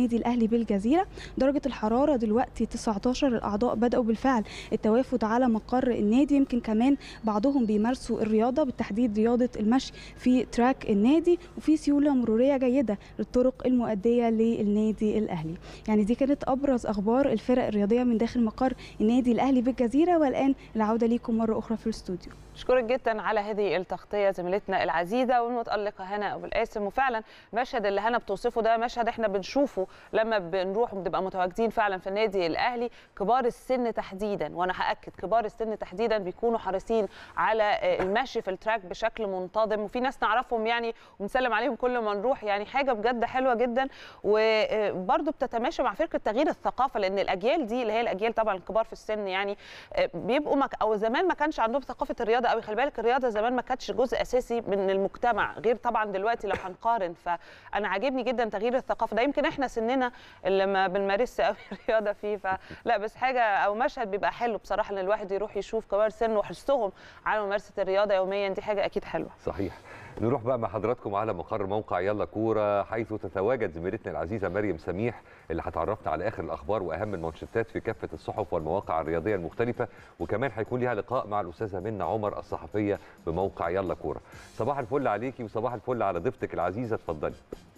النادي الاهلي بالجزيره درجه الحراره دلوقتي 19 الاعضاء بداوا بالفعل التوافد على مقر النادي يمكن كمان بعضهم بيمارسوا الرياضه بالتحديد رياضه المشي في تراك النادي وفي سيوله مروريه جيده للطرق المؤديه للنادي الاهلي يعني دي كانت ابرز اخبار الفرق الرياضيه من داخل مقر النادي الاهلي بالجزيره والان العوده ليكم مره اخرى في الاستوديو اشكرك جدا على هذه التغطيه زميلتنا العزيزه والمتالقه هنا ابو القاسم وفعلا المشهد اللي هنا بتوصفه ده مشهد احنا بنشوفه لما بنروح وبنبقى متواجدين فعلا في النادي الاهلي كبار السن تحديدا وانا هاكد كبار السن تحديدا بيكونوا حريصين على المشي في التراك بشكل منتظم وفي ناس نعرفهم يعني وبنسلم عليهم كل ما نروح يعني حاجه بجد حلوه جدا وبرده بتتماشى مع فكره تغيير الثقافه لان الاجيال دي اللي هي الاجيال طبعا الكبار في السن يعني بيبقوا مك او زمان ما كانش عندهم ثقافه الرياضه قوي خلي بالك الرياضه زمان ما كانتش جزء اساسي من المجتمع غير طبعا دلوقتي لو هنقارن فانا عاجبني جدا تغيير الثقافه ده يمكن احنا سننا اللي ما بنمارسش قوي الرياضه فيه فلا بس حاجه او مشهد بيبقى حلو بصراحه ان الواحد يروح يشوف كبار سن وحرصهم على ممارسه الرياضه يوميا دي حاجه اكيد حلوه صحيح نروح بقى مع حضراتكم على مقر موقع يلا كوره حيث تتواجد زميلتنا العزيزه مريم سميح اللي هتعرفنا على اخر الاخبار واهم المانشيتات في كافه الصحف والمواقع الرياضيه المختلفه وكمان هيكون ليها لقاء مع الاستاذه منى عمر الصحفيه بموقع يلا كوره صباح الفل عليكي وصباح الفل على ضيفتك العزيزه اتفضلي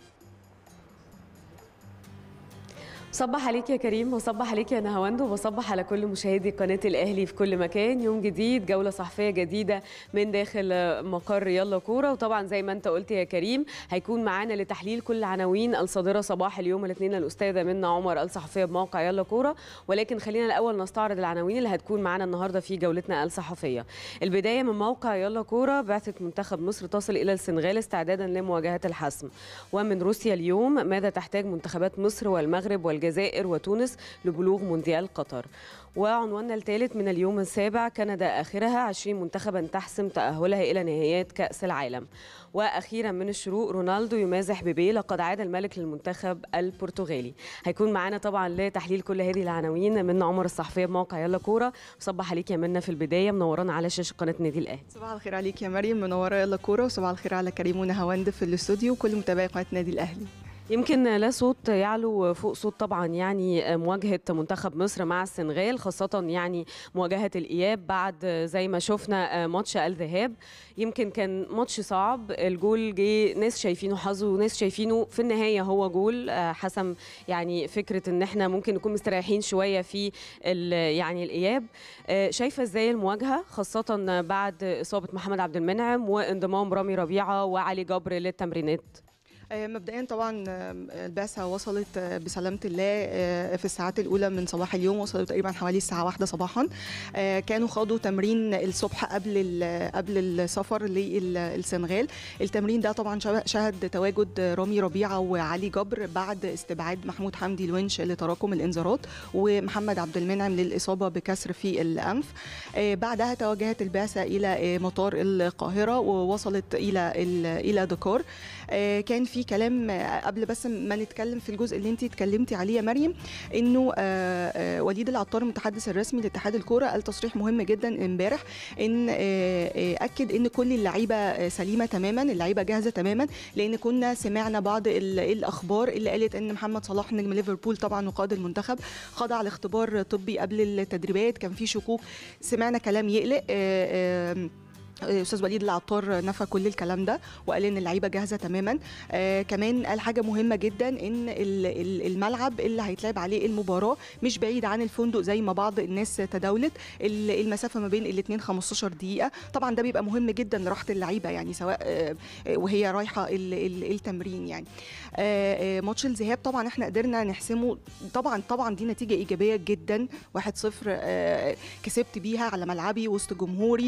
صبح عليك يا كريم وصبح عليك يا نهاوند وبصبح على كل مشاهدي قناه الاهلي في كل مكان يوم جديد جوله صحفيه جديده من داخل مقر يلا كوره وطبعا زي ما انت قلت يا كريم هيكون معانا لتحليل كل العناوين الصادره صباح اليوم الاثنين الاستاذه منى عمر الصحفيه بموقع يلا كوره ولكن خلينا الاول نستعرض العناوين اللي هتكون معانا النهارده في جولتنا الصحفيه البدايه من موقع يلا كوره بعثه منتخب مصر تصل الى السنغال استعدادا لمواجهه الحسم ومن روسيا اليوم ماذا تحتاج منتخبات مصر والمغرب والجزائر الجزائر وتونس لبلوغ مونديال قطر وعنواننا الثالث من اليوم السابع كندا آخرها 20 منتخبا تحسم تأهلها إلى نهائيات كأس العالم وأخيرا من الشروق رونالدو يمازح بيبي لقد عاد الملك للمنتخب البرتغالي هيكون معانا طبعا لتحليل كل هذه العناوين من عمر الصحفية بموقع يلا كورة صبح عليك يا منى في البداية منورانا على شاشة قناة نادي الأهلي صباح الخير عليك يا مريم منورة يلا كورة وصباح الخير على كريم ونهاوند في الاستوديو وكل متابعي قناة نادي الأهلي يمكن لا صوت يعلو فوق صوت طبعا يعني مواجهه منتخب مصر مع السنغال خاصه يعني مواجهه الاياب بعد زي ما شفنا ماتش الذهاب يمكن كان ماتش صعب الجول جه ناس شايفينه حظ وناس شايفينه في النهايه هو جول حسم يعني فكره ان احنا ممكن نكون مستريحين شويه في يعني الاياب شايفه ازاي المواجهه خاصه بعد اصابه محمد عبد المنعم وانضمام رامي ربيعه وعلي جبر للتمرينات مبدئيا طبعا البعثه وصلت بسلامه الله في الساعات الاولى من صباح اليوم وصلوا تقريبا حوالي الساعه واحدة صباحا كانوا خاضوا تمرين الصبح قبل قبل السفر للسنغال التمرين ده طبعا شهد تواجد رامي ربيعه وعلي جبر بعد استبعاد محمود حمدي الونش لتراكم الانذارات ومحمد عبد المنعم للاصابه بكسر في الانف بعدها توجهت البعثه الى مطار القاهره ووصلت الى الى دكار كان في كلام قبل بس ما نتكلم في الجزء اللي انت اتكلمتي عليه يا مريم انه وليد العطار المتحدث الرسمي لاتحاد الكوره قال تصريح مهم جدا امبارح ان اكد ان كل اللعيبه سليمه تماما اللعيبه جاهزه تماما لان كنا سمعنا بعض الاخبار اللي قالت ان محمد صلاح نجم ليفربول طبعا وقائد المنتخب خضع لاختبار طبي قبل التدريبات كان في شكوك سمعنا كلام يقلق استاذ وليد العطار نفى كل الكلام ده وقال ان اللعيبه جاهزه تماما آه كمان قال حاجه مهمه جدا ان الملعب اللي هيتلعب عليه المباراه مش بعيد عن الفندق زي ما بعض الناس تداولت المسافه ما بين الاثنين 15 دقيقه طبعا ده بيبقى مهم جدا لراحه اللعيبه يعني سواء آه وهي رايحه التمرين يعني آه ماتش الذهاب طبعا احنا قدرنا نحسمه طبعا طبعا دي نتيجه ايجابيه جدا 1-0 كسبت بيها على ملعبي وسط جمهوري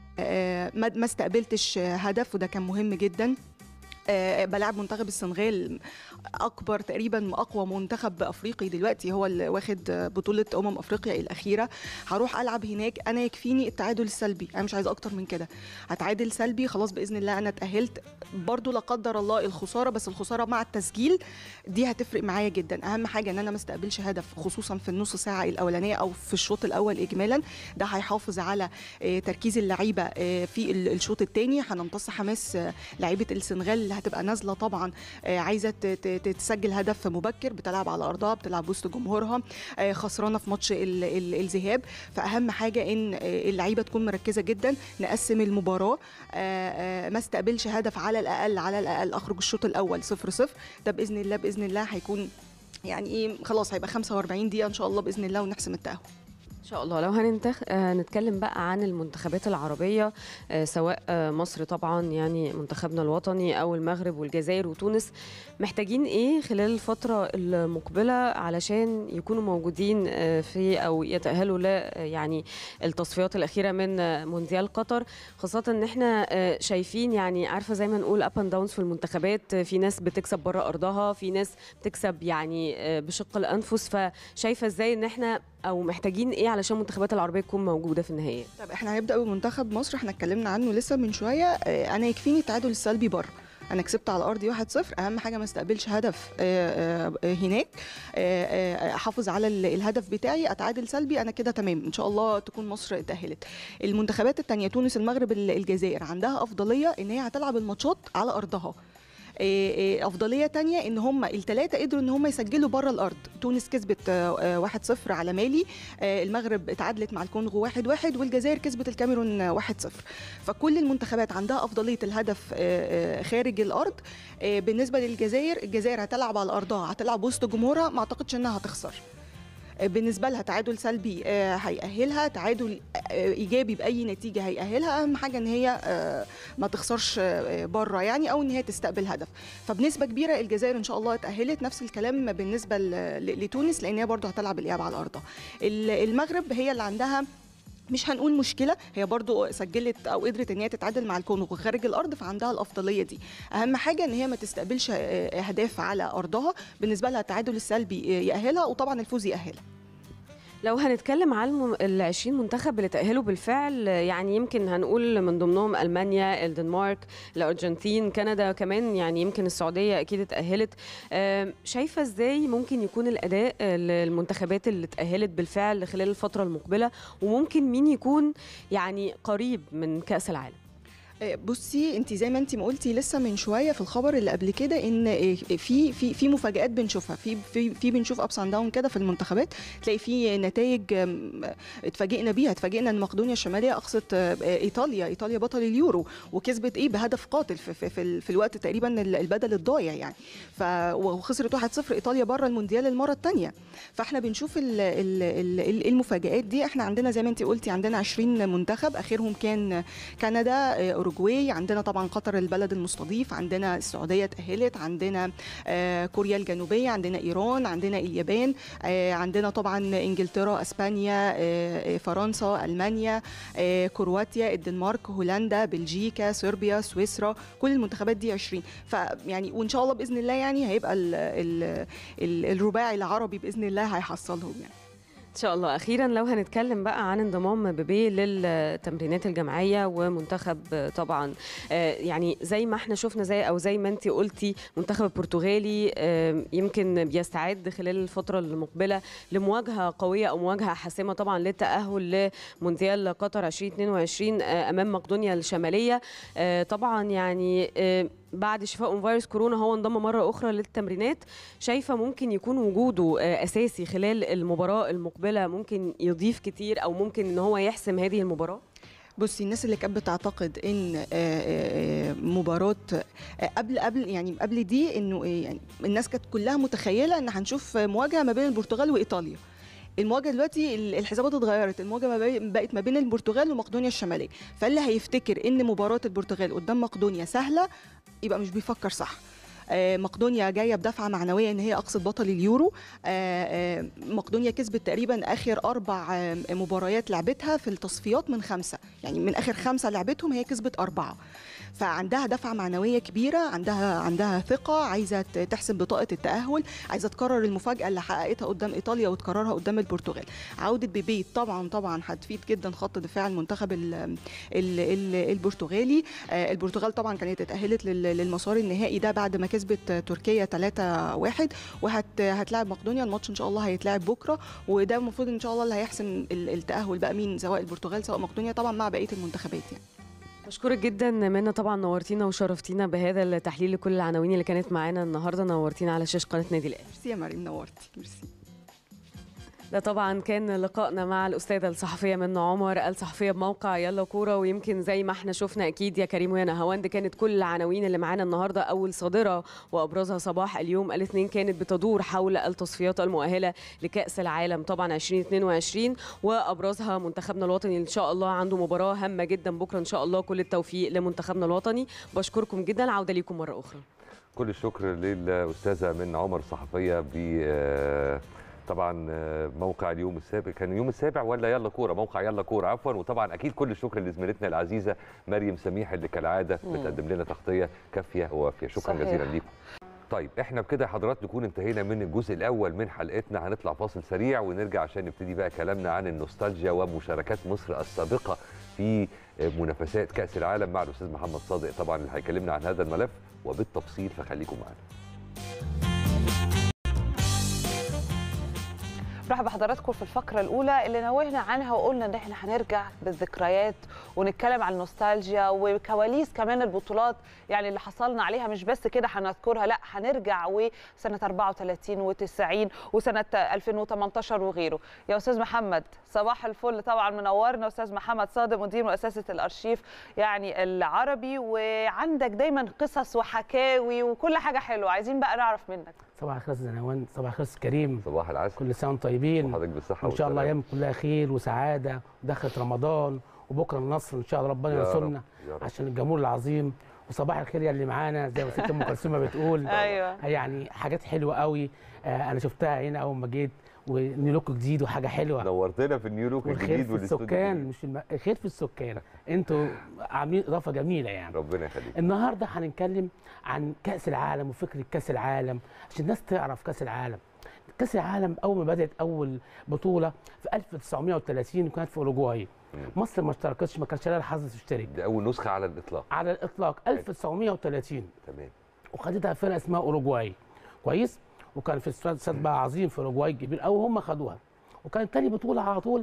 ما استقبلتش هدف وده كان مهم جدا بلعب منتخب السنغال اكبر تقريبا اقوى منتخب افريقي دلوقتي هو اللي واخد بطوله امم افريقيا الاخيره هروح العب هناك انا يكفيني التعادل السلبي انا مش عايزه اكتر من كده هتعادل سلبي خلاص باذن الله انا اتاهلت برضو لا قدر الله الخساره بس الخساره مع التسجيل دي هتفرق معايا جدا اهم حاجه ان انا ما استقبلش هدف خصوصا في النص ساعه الاولانيه او في الشوط الاول اجمالا ده هيحافظ على تركيز اللعيبه في الشوط الثاني هنمتص حماس لعيبه السنغال اللي هتبقى نازله طبعا آه، عايزه ت- ت- تسجل هدف مبكر بتلعب على ارضها بتلعب وسط جمهورها آه، خسرانه في ماتش ال- ال- الذهاب فاهم حاجه ان آه، اللعيبه تكون مركزه جدا نقسم المباراه آه، آه، ما استقبلش هدف على الاقل على الاقل اخرج الشوط الاول 0 0 ده باذن الله باذن الله هيكون يعني ايه خلاص هيبقى 45 دقيقه ان شاء الله باذن الله ونحسم التاهل ان شاء الله لو هننتخ... آه، هنتكلم بقى عن المنتخبات العربيه آه، سواء آه، مصر طبعا يعني منتخبنا الوطني او المغرب والجزائر وتونس محتاجين ايه خلال الفتره المقبله علشان يكونوا موجودين آه، في او يتاهلوا ل آه، يعني التصفيات الاخيره من آه، مونديال قطر خاصه ان احنا آه، شايفين يعني عارفه زي ما نقول اب اند داونز في المنتخبات آه، في ناس بتكسب بره ارضها في ناس بتكسب يعني آه، بشق الانفس فشايفه ازاي ان احنا او محتاجين ايه علشان المنتخبات العربيه تكون موجوده في النهايه طب احنا هنبدا بمنتخب مصر احنا اتكلمنا عنه لسه من شويه آه، انا يكفيني التعادل السلبي بره انا كسبت على ارضي 1-0 اهم حاجه ما استقبلش هدف آه، آه، هناك آه، آه، احافظ على ال- الهدف بتاعي اتعادل سلبي انا كده تمام ان شاء الله تكون مصر اتاهلت المنتخبات التانية تونس المغرب ال- الجزائر عندها افضليه ان هي هتلعب الماتشات على ارضها إيه إيه افضليه تانية ان هم الثلاثه قدروا ان هم يسجلوا بره الارض تونس كسبت آه، آه، 1-0 على مالي آه، المغرب اتعادلت مع الكونغو 1-1 والجزائر كسبت الكاميرون آه، 1-0 فكل المنتخبات عندها افضليه الهدف آه، آه، خارج الارض آه، بالنسبه للجزائر الجزائر هتلعب على ارضها هتلعب وسط جمهورها ما اعتقدش انها هتخسر آه، بالنسبه لها تعادل سلبي آه، هيأهلها تعادل آه، ايجابي باي نتيجه هيأهلها اهم حاجه ان هي آه، ما تخسرش آه، بره يعني او ان هي تستقبل هدف فبنسبه كبيره الجزائر ان شاء الله اتأهلت نفس الكلام بالنسبه ل- ل- لتونس لان هي برضه هتلعب الاياب على ارضها ال- المغرب هي اللي عندها مش هنقول مشكله هي برضو سجلت او قدرت ان هي تتعادل مع الكونغو خارج الارض فعندها الافضليه دي اهم حاجه ان هي ما تستقبلش آه، اهداف على ارضها بالنسبه لها التعادل السلبي آه، يأهلها وطبعا الفوز يأهلها لو هنتكلم على الم- ال 20 منتخب اللي تأهلوا بالفعل يعني يمكن هنقول من ضمنهم ألمانيا الدنمارك الأرجنتين كندا كمان يعني يمكن السعودية أكيد اتأهلت آم، شايفة إزاي ممكن يكون الأداء للمنتخبات اللي اتأهلت بالفعل خلال الفترة المقبلة وممكن مين يكون يعني قريب من كأس العالم آه، بصي انت زي ما انت ما قلتي لسه من شويه في الخبر اللي قبل كده ان آه، في في في مفاجات بنشوفها في في في بنشوف ابس اند داون كده في المنتخبات تلاقي في نتائج آم، اتفاجئنا بيها اتفاجئنا ان مقدونيا الشماليه اقصت آه، ايطاليا ايطاليا بطل اليورو وكسبت ايه بهدف قاتل في, في, في, ال- في الوقت تقريبا ال- البدل الضايع يعني ف وخسرت 1-0 ايطاليا بره المونديال المره الثانيه فاحنا بنشوف ال ال ال المفاجات دي احنا عندنا زي ما انت قلتي عندنا 20 منتخب اخرهم كان كندا آه، اوروجواي عندنا طبعا قطر البلد المستضيف عندنا السعوديه اتاهلت عندنا آه، كوريا الجنوبيه عندنا ايران عندنا اليابان آه، عندنا طبعا انجلترا اسبانيا آه، آه، فرنسا المانيا آه، كرواتيا الدنمارك هولندا بلجيكا صربيا سويسرا كل المنتخبات دي 20 فيعني وان شاء الله باذن الله يعني هيبقى ال ال ال الرباعي العربي باذن الله هيحصلهم يعني ان شاء الله اخيرا لو هنتكلم بقى عن انضمام بيبي للتمرينات الجماعيه ومنتخب طبعا آه، يعني زي ما احنا شفنا زي او زي ما انت قلتي منتخب البرتغالي آه، يمكن بيستعد خلال الفتره المقبله لمواجهه قويه او مواجهه حاسمه طبعا للتاهل لمونديال قطر 2022 آه، امام مقدونيا الشماليه آه، طبعا يعني آه، بعد شفاء من فيروس كورونا هو انضم مره اخرى للتمرينات شايفه ممكن يكون وجوده آه، اساسي خلال المباراه المقبله ممكن يضيف كتير او ممكن ان هو يحسم هذه المباراه بصي الناس اللي كانت بتعتقد ان آه، آه، مباراه آه، قبل قبل يعني قبل دي انه آه، يعني الناس كانت كلها متخيله ان هنشوف مواجهه ما بين البرتغال وايطاليا المواجهه دلوقتي ال- الحسابات اتغيرت المواجهه ما بي- بقت ما بين البرتغال ومقدونيا الشماليه فاللي هيفتكر ان مباراه البرتغال قدام مقدونيا سهله يبقى مش بيفكر صح آه، مقدونيا جايه بدفعه معنويه ان هي اقصد بطل اليورو آه، آه، مقدونيا كسبت تقريبا اخر اربع آه، مباريات لعبتها في التصفيات من خمسه يعني من اخر خمسه لعبتهم هي كسبت اربعه فعندها دفعه معنويه كبيره عندها عندها ثقه عايزه ت- تحسب بطاقه التاهل عايزه تكرر المفاجاه اللي حققتها قدام ايطاليا وتكررها قدام البرتغال عوده بيبي طبعا طبعا هتفيد جدا خط دفاع المنتخب ال ال ال البرتغالي آه، البرتغال طبعا كانت اتاهلت لل- للمسار النهائي ده بعد ما كسبت تركيا 3-1 وهتلاعب مقدونيا الماتش ان شاء الله هيتلعب بكره وده المفروض ان شاء الله اللي هيحسم ال- التاهل بقى مين سواء البرتغال سواء مقدونيا طبعا مع بقيه المنتخبات يعني بشكرك جدا منى طبعا نورتينا وشرفتينا بهذا التحليل لكل العناوين اللي كانت معانا النهارده نورتينا على شاشه قناه نادي الاهلي ميرسي يا مريم نورتي ميرسي ده طبعا كان لقائنا مع الاستاذه الصحفيه منى عمر الصحفيه بموقع يلا كوره ويمكن زي ما احنا شفنا اكيد يا كريم ويا نهاوند كانت كل العناوين اللي معانا النهارده اول صادره وابرزها صباح اليوم الاثنين كانت بتدور حول التصفيات المؤهله لكاس العالم طبعا 2022 وابرزها منتخبنا الوطني ان شاء الله عنده مباراه هامه جدا بكره ان شاء الله كل التوفيق لمنتخبنا الوطني بشكركم جدا عوده ليكم مره اخرى كل الشكر للاستاذه من عمر صحفيه ب آه، طبعا آه، موقع اليوم السابع كان اليوم السابع ولا يلا كوره موقع يلا كوره عفوا وطبعا اكيد كل الشكر لزميلتنا العزيزه مريم سميح اللي كالعاده بتقدم لنا تغطيه كافيه ووافيه شكرا صحيح. جزيلا ليكم طيب احنا بكده يا حضرات نكون انتهينا من الجزء الاول من حلقتنا هنطلع فاصل سريع ونرجع عشان نبتدي بقى كلامنا عن النوستالجيا ومشاركات مصر السابقه في منافسات كاس العالم مع الاستاذ محمد صادق طبعا اللي هيكلمنا عن هذا الملف وبالتفصيل فخليكم معانا مرحبا بحضراتكم في الفقرة الأولى اللي نوهنا عنها وقلنا إن إحنا هنرجع بالذكريات ونتكلم عن النوستالجيا وكواليس كمان البطولات يعني اللي حصلنا عليها مش بس كده هنذكرها لا هنرجع وسنة 34 و90 وسنة 2018 وغيره يا أستاذ محمد صباح الفل طبعا منورنا أستاذ محمد صادق مدير مؤسسة الأرشيف يعني العربي وعندك دايما قصص وحكاوي وكل حاجة حلوة عايزين بقى نعرف منك صباح الخير يا نوان صباح الخير أستاذ كريم صباح العسل كل سنه وانتم طيبين وحضرتك بالصحه وان شاء الله والسلامة. ايام كلها خير وسعاده ودخلت رمضان وبكره النصر ان شاء الله ربنا يا رب، ينصرنا يا رب. عشان الجمهور العظيم وصباح الخير يا اللي معانا زي ما ست ام كلثوم ما بتقول أيوة. يعني حاجات حلوه قوي آه انا شفتها هنا اول ما جيت ونيلوك جديد وحاجه حلوه نورتنا في النيو لوك والخير الجديد في والاستوديو السكان الجديد. مش الم... الخير في السكان انتوا عاملين اضافه جميله يعني ربنا يخليك النهارده هنتكلم عن كاس العالم وفكره كاس العالم عشان الناس تعرف كاس العالم كاس العالم اول ما بدات اول بطوله في 1930 كانت في اوروجواي مصر ما اشتركتش ما كانش لها الحظ تشترك دي اول نسخه على الاطلاق على الاطلاق 1930 تمام وخدتها فرقه اسمها اوروجواي كويس وكان في استاد استاد بقى عظيم في اوروجواي كبير قوي هم خدوها وكانت تاني بطوله على طول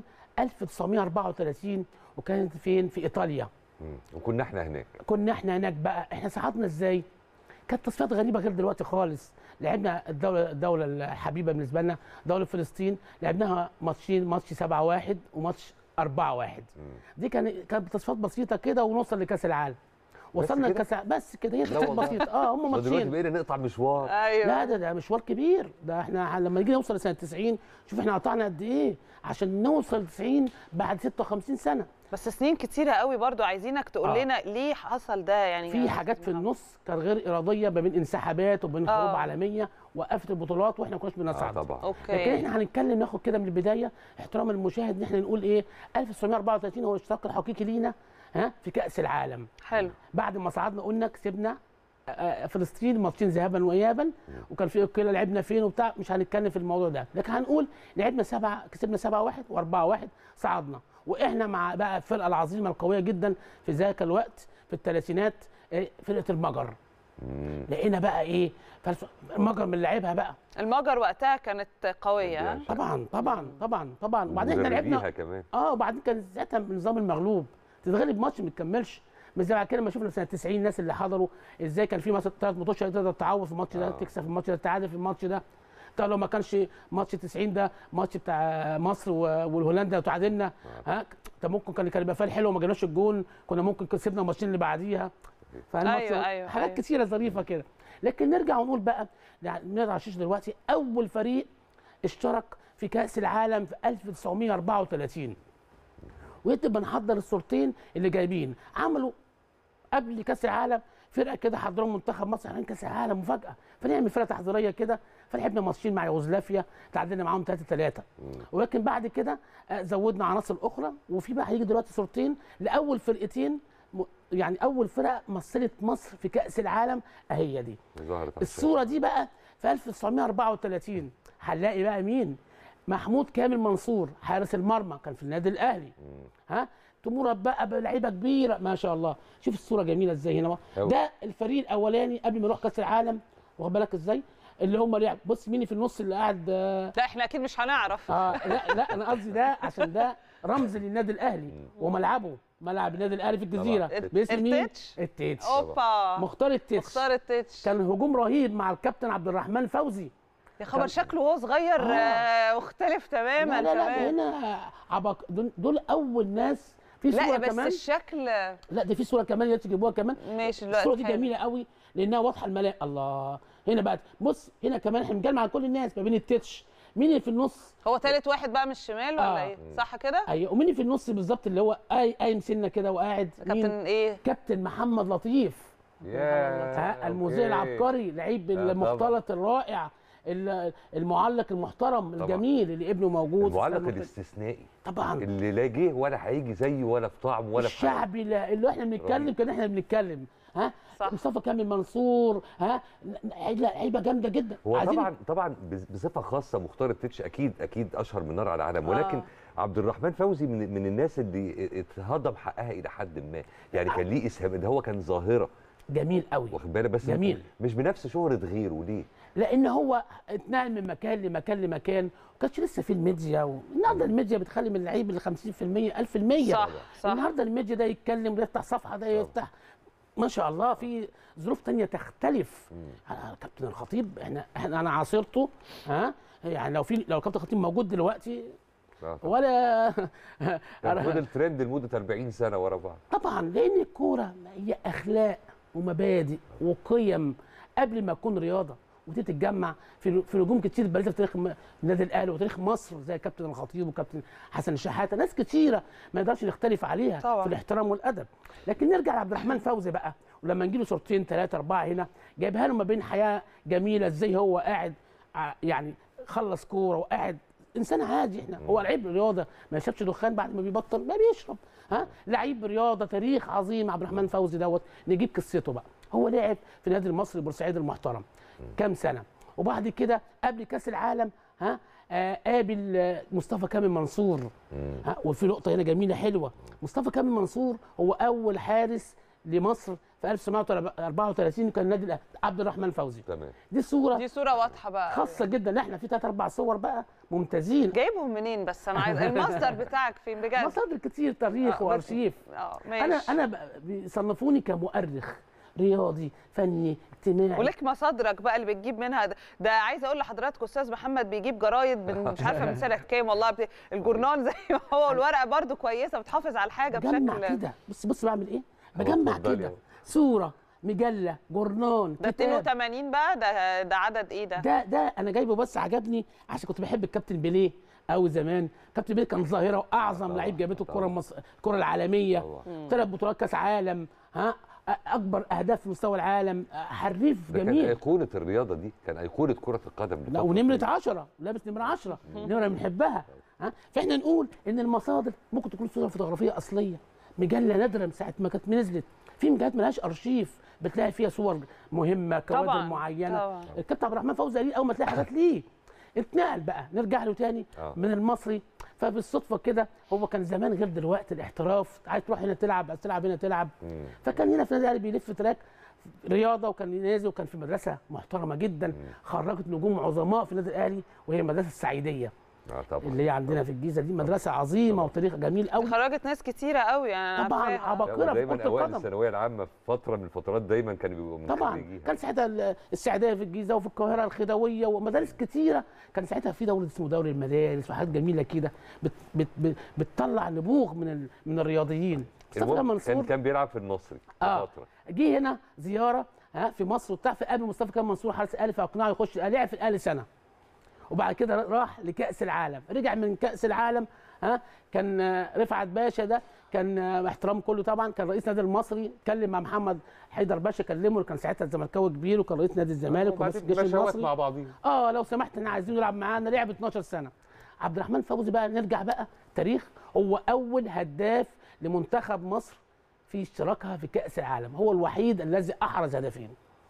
1934 وكانت فين في ايطاليا مم. وكنا احنا هناك كنا احنا هناك بقى احنا صعدنا ازاي كانت تصفيات غريبه غير دلوقتي خالص لعبنا الدوله الدوله الحبيبه بالنسبه لنا دوله فلسطين لعبناها ماتشين ماتش 7 1 وماتش 4 1 دي كان كانت تصفيات بسيطه كده ونوصل لكاس العالم وصلنا كده؟ لكاس العالم بس كده هي لا تصفيات والله. بسيطه اه هم ودلوقتي ماتشين بقينا نقطع مشوار أيوة لا ده ده مشوار كبير ده احنا لما نيجي نوصل لسنه 90 شوف احنا قطعنا قد ايه عشان نوصل 90 بعد 56 سنه بس سنين كتيرة قوي برضو عايزينك تقول آه. لنا ليه حصل ده يعني في حاجات في النص كانت غير اراديه ما بين انسحابات وبين حروب آه. عالميه وقفت البطولات واحنا ما كناش آه بنصعد طبعا لكن اوكي احنا هنتكلم ناخد كده من البدايه احترام المشاهد ان احنا نقول ايه 1934 هو الاشتراك الحقيقي لينا ها في كاس العالم حلو بعد ما صعدنا قلنا كسبنا آه، آه، فلسطين ماتشين ذهابا وايابا وكان في اوكيلا لعبنا فين وبتاع مش هنتكلم في الموضوع ده لكن هنقول لعبنا سبعه كسبنا 7 1 و4 1 صعدنا واحنا مع بقى الفرقه العظيمه القويه جدا في ذاك الوقت في الثلاثينات آه، فرقه المجر مم. لقينا بقى ايه فالف- المجر من لعبها بقى المجر وقتها كانت قوية ها؟ طبعا طبعا طبعا طبعا وبعدين احنا مدربيها لعبنا كمان اه وبعدين كان ساعتها النظام المغلوب تتغلب ماتش ما تكملش مش زي بعد كده ما شفنا سنه 90 الناس اللي حضروا ازاي كان في مثلا ثلاث ماتشات تقدر تعوض في الماتش ده آه. تكسب في الماتش ده تعادل في الماتش ده طب لو ما كانش ماتش 90 ده ماتش بتاع مصر و- والهولندا وتعادلنا ها طب ممكن كان كان يبقى فال حلو وما جالناش الجون كنا ممكن كسبنا الماتشين اللي بعديها فالماتش أيوة، أيوة، حاجات أيوة. كتيره ظريفه كده لكن نرجع ونقول بقى يعني نرجع على الشاشه دلوقتي اول فريق اشترك في كاس العالم في 1934 ويبقى بنحضر الصورتين اللي جايبين عملوا قبل كاس العالم فرقه كده حضروا منتخب مصر عشان كاس العالم مفاجاه فنعمل فرقه تحضيريه كده فلعبنا ماتشين مع يوغوسلافيا تعادلنا معاهم 3 3 ولكن بعد كده آه، زودنا عناصر اخرى وفي بقى هيجي دلوقتي صورتين لاول فرقتين م- يعني اول فرقه مثلت مصر في كاس العالم اهي دي ظهرت على الشاشة. الصوره دي بقى في 1934 هنلاقي بقى مين محمود كامل منصور حارس المرمى كان في النادي الاهلي ها تمر بقى بلعيبه كبيره ما شاء الله شوف الصوره جميله ازاي هنا أوي. ده الفريق الاولاني قبل ما يروح كاس العالم واخد بالك ازاي اللي هم لعب بص مين في النص اللي قاعد آه لا احنا اكيد مش هنعرف آه لا لا انا قصدي ده عشان ده رمز للنادي الاهلي وملعبه ملعب النادي الاهلي في الجزيره طبعاً. باسم مين التتش. التتش اوبا مختار التتش مختار التتش كان هجوم رهيب مع الكابتن عبد الرحمن فوزي يا خبر كان- شكله وهو صغير آه. آه، مختلف تماما لا لا لا كمان هنا عبق دول, دول اول ناس في لا صوره بس كمان الشكل لا ده في صوره كمان يا تجيبوها كمان ماشي دلوقتي الصوره دي حلو. جميله قوي لانها واضحه الملاء الله هنا بقى بص هنا كمان احنا بنتكلم على كل الناس ما بين التتش مين اللي في النص هو تالت واحد بقى من الشمال ولا آه. ايه صح كده ايوه ومين اللي في النص بالظبط اللي هو قاي- قايم سنه كده وقاعد كابتن ايه كابتن محمد لطيف يا ها المذيع العبقري لعيب لا، المختلط الرائع ال- المعلق المحترم طبعاً. الجميل اللي ابنه موجود المعلق في- الاستثنائي طبعا اللي لا جه ولا هيجي زيه ولا في طعم ولا في حاجه الشعبي اللي اللي احنا بنتكلم رهيب. كان احنا بنتكلم ها صح. مصطفى كامل منصور ها لا لعيبه جامده جدا هو عايزين- طبعا طبعا بز- بصفه خاصه مختار التتش اكيد اكيد اشهر من نار على العالم ولكن آه. عبد الرحمن فوزي من, من الناس اللي اتهضم حقها الى حد ما يعني كان ليه اسهام ده هو كان ظاهره جميل قوي واخد بالك بس جميل. مش بنفس شهره غيره ليه لان هو اتنقل من مكان لمكان لمكان ما كانش لسه في الميديا و... النهارده الميديا بتخلي من اللعيب ال 50% 1000% صح صح النهارده الميديا ده يتكلم ده يفتح صفحه ده يفتح ما شاء الله في ظروف تانية تختلف آه، كابتن الخطيب احنا احنا انا عاصرته ها يعني لو في لو كابتن الخطيب موجود دلوقتي آه طبعاً. ولا كان فضل ترند لمده 40 سنه ورا بعض طبعا لان الكوره هي اخلاق ومبادئ وقيم قبل ما تكون رياضه ودي تتجمع في في نجوم كتير بارزه في تاريخ م- النادي الاهلي وتاريخ مصر زي كابتن الخطيب وكابتن حسن الشحاته ناس كتيره ما يقدرش نختلف عليها طبعاً. في الاحترام والادب لكن نرجع لعبد الرحمن فوزي بقى ولما نجيله صورتين ثلاثه اربعه هنا جايبها له ما بين حياه جميله ازاي هو قاعد ع- يعني خلص كوره وقاعد انسان عادي احنا هو لعيب رياضه ما يشربش دخان بعد ما بيبطل ما بيشرب ها لعيب رياضه تاريخ عظيم عبد الرحمن فوزي دوت نجيب قصته بقى هو لعب في النادي المصري بورسعيد المحترم كام سنه وبعد كده قبل كاس العالم ها آه قابل آه، مصطفى كامل منصور ها وفي نقطه هنا جميله حلوه مصطفى كامل منصور هو اول حارس لمصر في 1934 كان النادي الأهلي، عبد الرحمن فوزي تمام دي صوره دي صوره واضحه بقى خاصه جدا احنا في ثلاث اربع صور بقى ممتازين جايبهم منين بس انا عايز المصدر بتاعك فين بجد مصادر كتير تاريخ آه، بس- وارشيف اه ماشي انا انا ب- بيصنفوني كمؤرخ رياضي فني اجتماعي ولك مصادرك بقى اللي بتجيب منها ده, ده عايزه اقول لحضراتكم استاذ محمد بيجيب جرايد من مش عارفه من سنه كام والله بت... الجورنال زي ما هو والورقه برضو كويسه بتحافظ على الحاجه بجمع بشكل كده بص بص بعمل ايه بجمع اتفضلي كده أهو. صوره مجله جورنال ده كتاب 82 بقى ده ده عدد ايه ده؟ ده ده انا جايبه بس عجبني عشان كنت بحب الكابتن بيليه قوي زمان كابتن بيليه كان ظاهره واعظم طبعاً، لعيب جابته الكره طبعاً. المصر الكره العالميه طبعاً. ثلاث بطولات كاس عالم ها اكبر اهداف في مستوى العالم حريف ده كان جميل ايقونه الرياضه دي كان ايقونه كره القدم لا لفترة ونمره طويلة. 10 لابس نمره 10 نمره بنحبها ها فاحنا نقول ان المصادر ممكن تكون صوره فوتوغرافيه اصليه مجله نادره من ساعه ما كانت نزلت في مجلات ملهاش ارشيف بتلاقي فيها صور مهمه كوادر طبعاً، معينه طبعاً. الكابتن عبد الرحمن فوزي قليل اول ما تلاقي حاجات ليه اتنقل بقى نرجع له تاني آه. من المصري فبالصدفه كده هو كان زمان غير دلوقتي الاحتراف عايز تروح هنا تلعب عايز تلعب هنا تلعب مم. فكان هنا في النادي الاهلي بيلف تراك رياضه وكان نازل وكان في مدرسه محترمه جدا خرجت نجوم عظماء في النادي الاهلي وهي المدرسه السعيديه اه طبعا اللي هي عندنا في الجيزه دي مدرسه عظيمه وتاريخ جميل قوي خرجت ناس كتيره قوي يعني أنا طبعاً، عارفاها. عبق- لا، كرة في ودايما كرة اوائل القدم. الثانويه العامه في فتره من الفترات دايما كانوا بيبقوا من طبعا خريجيها. كان ساعتها ال- السعديه في الجيزه وفي القاهره الخدويه ومدارس كتيره كان ساعتها في دوري اسمه دوري المدارس وحاجات جميله كده بت بت بت بتطلع نبوغ من ال من الرياضيين مصطفى المهم كان كان منصور كان بيلعب في المصري في اه فتره جه هنا زياره ها في مصر وبتاع فقابل مصطفى كان منصور حارس الاهلي فاقنعه يخش الاهلي لعب في الاهلي سنه وبعد كده راح لكاس العالم رجع من كاس العالم ها كان آه، رفعت باشا ده كان آه، احترام كله طبعا كان رئيس نادي المصري اتكلم مع محمد حيدر باشا كلمه كان ساعتها الزملكاوي كبير وكان رئيس نادي الزمالك ورئيس وبعدين الجيش مشاوات المصري مع بعضهم اه لو سمحت احنا عايزينه يلعب معانا لعب 12 سنه عبد الرحمن فوزي بقى نرجع بقى تاريخ هو اول هداف لمنتخب مصر في اشتراكها في كاس العالم هو الوحيد الذي احرز هدفين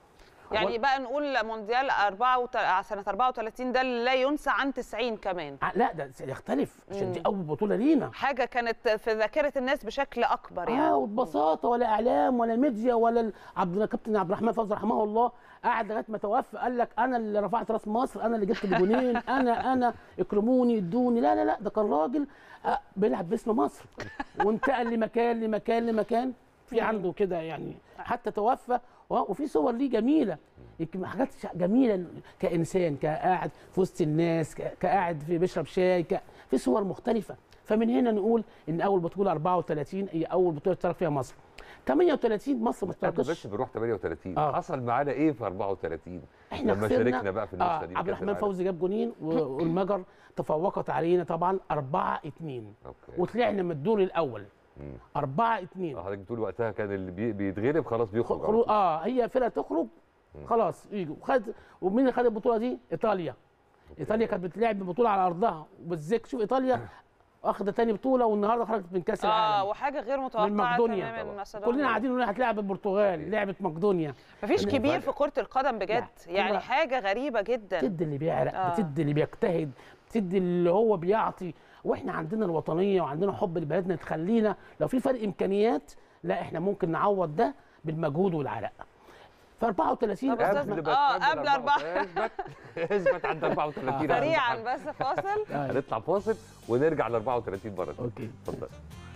يعني بقى نقول مونديال 4 سنه 34 ده اللي لا ينسى عن 90 كمان ع- لا ده يختلف عشان دي اول بطوله لينا حاجه كانت في ذاكره الناس بشكل اكبر يعني اه وببساطه ولا اعلام ولا ميديا ولا ال- عبد كابتن عبد الرحمن فوزي رحمه الله قعد لغايه ما توفى قال لك انا اللي رفعت راس مصر انا اللي جبت الجونين انا انا اكرموني ادوني لا لا لا ده كان راجل آه، بيلعب باسم مصر وانتقل لمكان لمكان لمكان في عنده كده يعني حتى توفى و- وفي صور ليه جميله يمكن حاجات شع- جميله كانسان كقاعد في وسط الناس ك- كقاعد في بيشرب شاي ك- في صور مختلفه فمن هنا نقول ان اول بطوله 34 هي اول بطوله اشترك فيها مصر 38 مصر ما قبل اشتركتش بس بنروح 38 آه. حصل معانا ايه في 34 احنا لما خسرنا شاركنا بقى في النسخه آه دي عبد بكأس الرحمن العالم؟ فوزي جاب جونين و- والمجر تفوقت علينا طبعا 4 2 اوكي وطلعنا من الدور الاول مم. 4 2 آه، حضرتك بتقول وقتها كان اللي بي- بيتغلب خلاص بيخرج على خروج طول. اه هي فرقه تخرج خلاص يجوا خد ومين اللي خد البطوله دي؟ ايطاليا ايطاليا كانت بتلعب بطوله على ارضها وبالذات شوف ايطاليا واخده تاني بطوله والنهارده خرجت من كاس اه العالم وحاجه غير متوقعه من مقدونيا. تماما من طبعا. مقدونيا. كلنا قاعدين نقول هتلاعب البرتغال لعبت مقدونيا مفيش إن كبير فجأة. في كره القدم بجد لا، يعني هو- حاجه غريبه جدا بتدي اللي بيعرق آه. بتدي اللي بيجتهد بتدي اللي هو بيعطي واحنا عندنا الوطنيه وعندنا حب لبلدنا تخلينا لو في فرق امكانيات لا احنا ممكن نعوض ده بالمجهود والعرق ف 34 طب أستاذ قبل محمد- ما آه، تكمل قبل أربعة- أربعة. اثبت اثبت عند 34 سريعا بس فاصل هنطلع فاصل ونرجع ل 34 مره تانية. اوكي اتفضل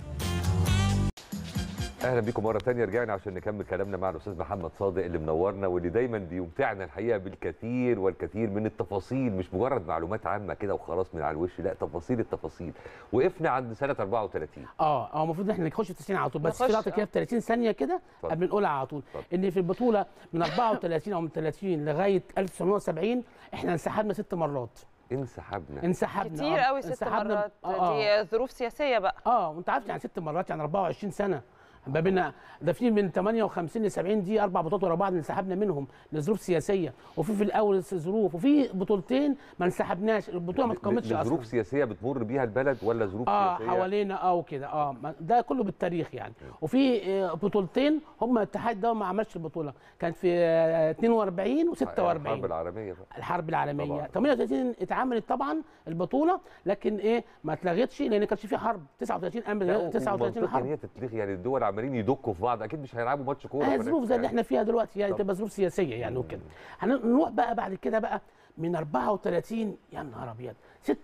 اهلا بيكم مره تانية رجعنا عشان نكمل كلامنا مع الاستاذ محمد صادق اللي منورنا واللي دايما بيمتعنا الحقيقه بالكثير والكثير من التفاصيل مش مجرد معلومات عامه كده وخلاص من على الوش لا تفاصيل التفاصيل وقفنا عند سنه 34 اه اه المفروض ان احنا نخش في 90 على طول بس في نخش، لقطه كده في 30 ثانيه كده اتفضل. قبل نقولها على طول اتفضل. ان في البطوله من 34 او من 30 لغايه 1970 احنا انسحبنا ست مرات انسحبنا انسحبنا كتير آه، قوي ست انسحبنا- مرات آه. دي ظروف سياسيه بقى اه وانت عارف يعني ست مرات يعني 24 سنه ما بين ده في من 58 ل 70 دي اربع بطولات ورا بعض انسحبنا منهم لظروف سياسيه وفي في الاول ظروف وفي بطولتين ما انسحبناش البطوله ما اتقامتش اصلا ظروف سياسيه بتمر بيها البلد ولا ظروف اه سياسيه حوالينا اه وكده اه ما- ده كله بالتاريخ يعني وفي آه، بطولتين هم الاتحاد ده ما عملش البطوله كانت في آه، 42 الحرب و46 العالميه بقى الحرب العالميه طبعاً. 38 اتعملت طبعا البطوله لكن ايه ما اتلغتش لان كانش في حرب 39 لا، قام 39 ومنطقي ان حرب هي تتلغي يعني الدول عمالين يدكوا في بعض اكيد مش هيلعبوا ماتش كوره آه في ظروف زي اللي يعني. احنا فيها دلوقتي يعني طب. تبقى ظروف سياسيه يعني وكده هنروح بقى بعد كده بقى من 34 يا نهار ابيض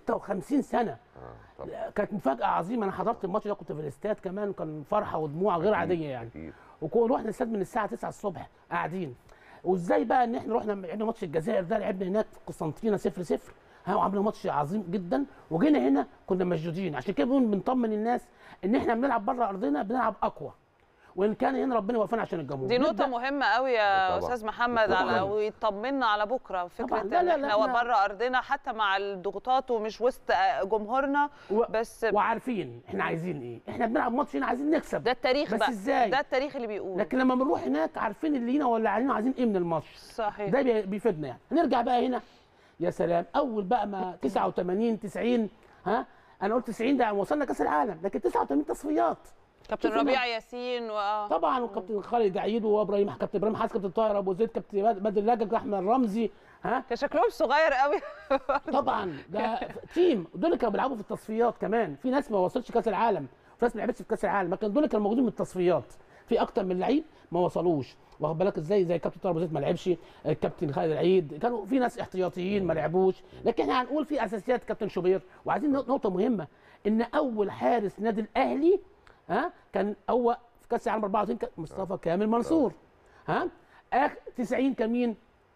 56 سنه آه، طبعاً. كانت مفاجاه عظيمه انا حضرت الماتش ده كنت في الاستاد كمان كان فرحه ودموع غير عاديه يعني أكيد. وكنا رحنا الاستاد من الساعه 9 الصبح قاعدين وازاي بقى ان احنا رحنا لعبنا ماتش الجزائر ده لعبنا هناك في قسنطينه 0 0 ها وعملنا ماتش عظيم جدا وجينا هنا كنا مشدودين عشان كده بنقول بنطمن الناس ان احنا بنلعب بره ارضنا بنلعب اقوى وان كان هنا ربنا وقفنا عشان الجمهور دي نقطة نبدأ- مهمة قوي يا طبعاً. أستاذ محمد طبعاً. على ويطمنا على بكرة فكرة طبعاً. إن لا، لا، لا، إحنا إحنا- بره أرضنا حتى مع الضغوطات ومش وسط جمهورنا و... بس وعارفين احنا عايزين ايه احنا بنلعب ماتش هنا عايزين نكسب ده التاريخ بس بقى ازاي ده التاريخ اللي بيقول لكن لما بنروح هناك عارفين اللي لينا ولا علينا عايزين ايه من الماتش صحيح ده بي- بيفيدنا يعني هنرجع بقى هنا يا سلام اول بقى ما 89 90 ها انا قلت 90 ده وصلنا كاس العالم لكن 89 تصفيات كابتن شوف هنا. ربيع ياسين و... طبعا وكابتن خالد عيد وابراهيم كابتن ابراهيم حسن كابتن طاهر ابو زيد كابتن بدر لجج احمد رمزي ها كان شكلهم صغير قوي طبعا ده تيم دول اللي كانوا بيلعبوا في التصفيات كمان في ناس ما وصلتش كاس العالم في ناس ما لعبتش في كاس العالم لكن دول اللي كانوا موجودين من التصفيات في اكتر من لعيب ما وصلوش واخد بالك ازاي زي كابتن طارق أبو زيد ما لعبش الكابتن خالد العيد كانوا في ناس احتياطيين ما لعبوش لكن احنا هنقول في اساسيات كابتن شوبير وعايزين نقطه مهمه ان اول حارس نادي الاهلي ها كان هو في كاس العالم 34 كان مصطفى كامل منصور ها اخر 90 كان مين؟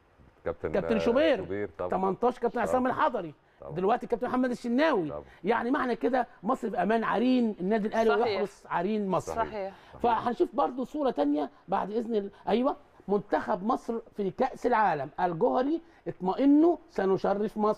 كابتن كابتن آه، شوبير شوبير طبعا 18 كابتن عصام الحضري طبعا. دلوقتي كابتن محمد الشناوي طبعا. يعني معنى كده مصر في امان عرين النادي الاهلي صحيح. ويحرس عرين مصر صحيح فهنشوف برضو صوره تانية بعد اذن ال... ايوه منتخب مصر في كاس العالم الجوهري اطمئنوا سنشرف مصر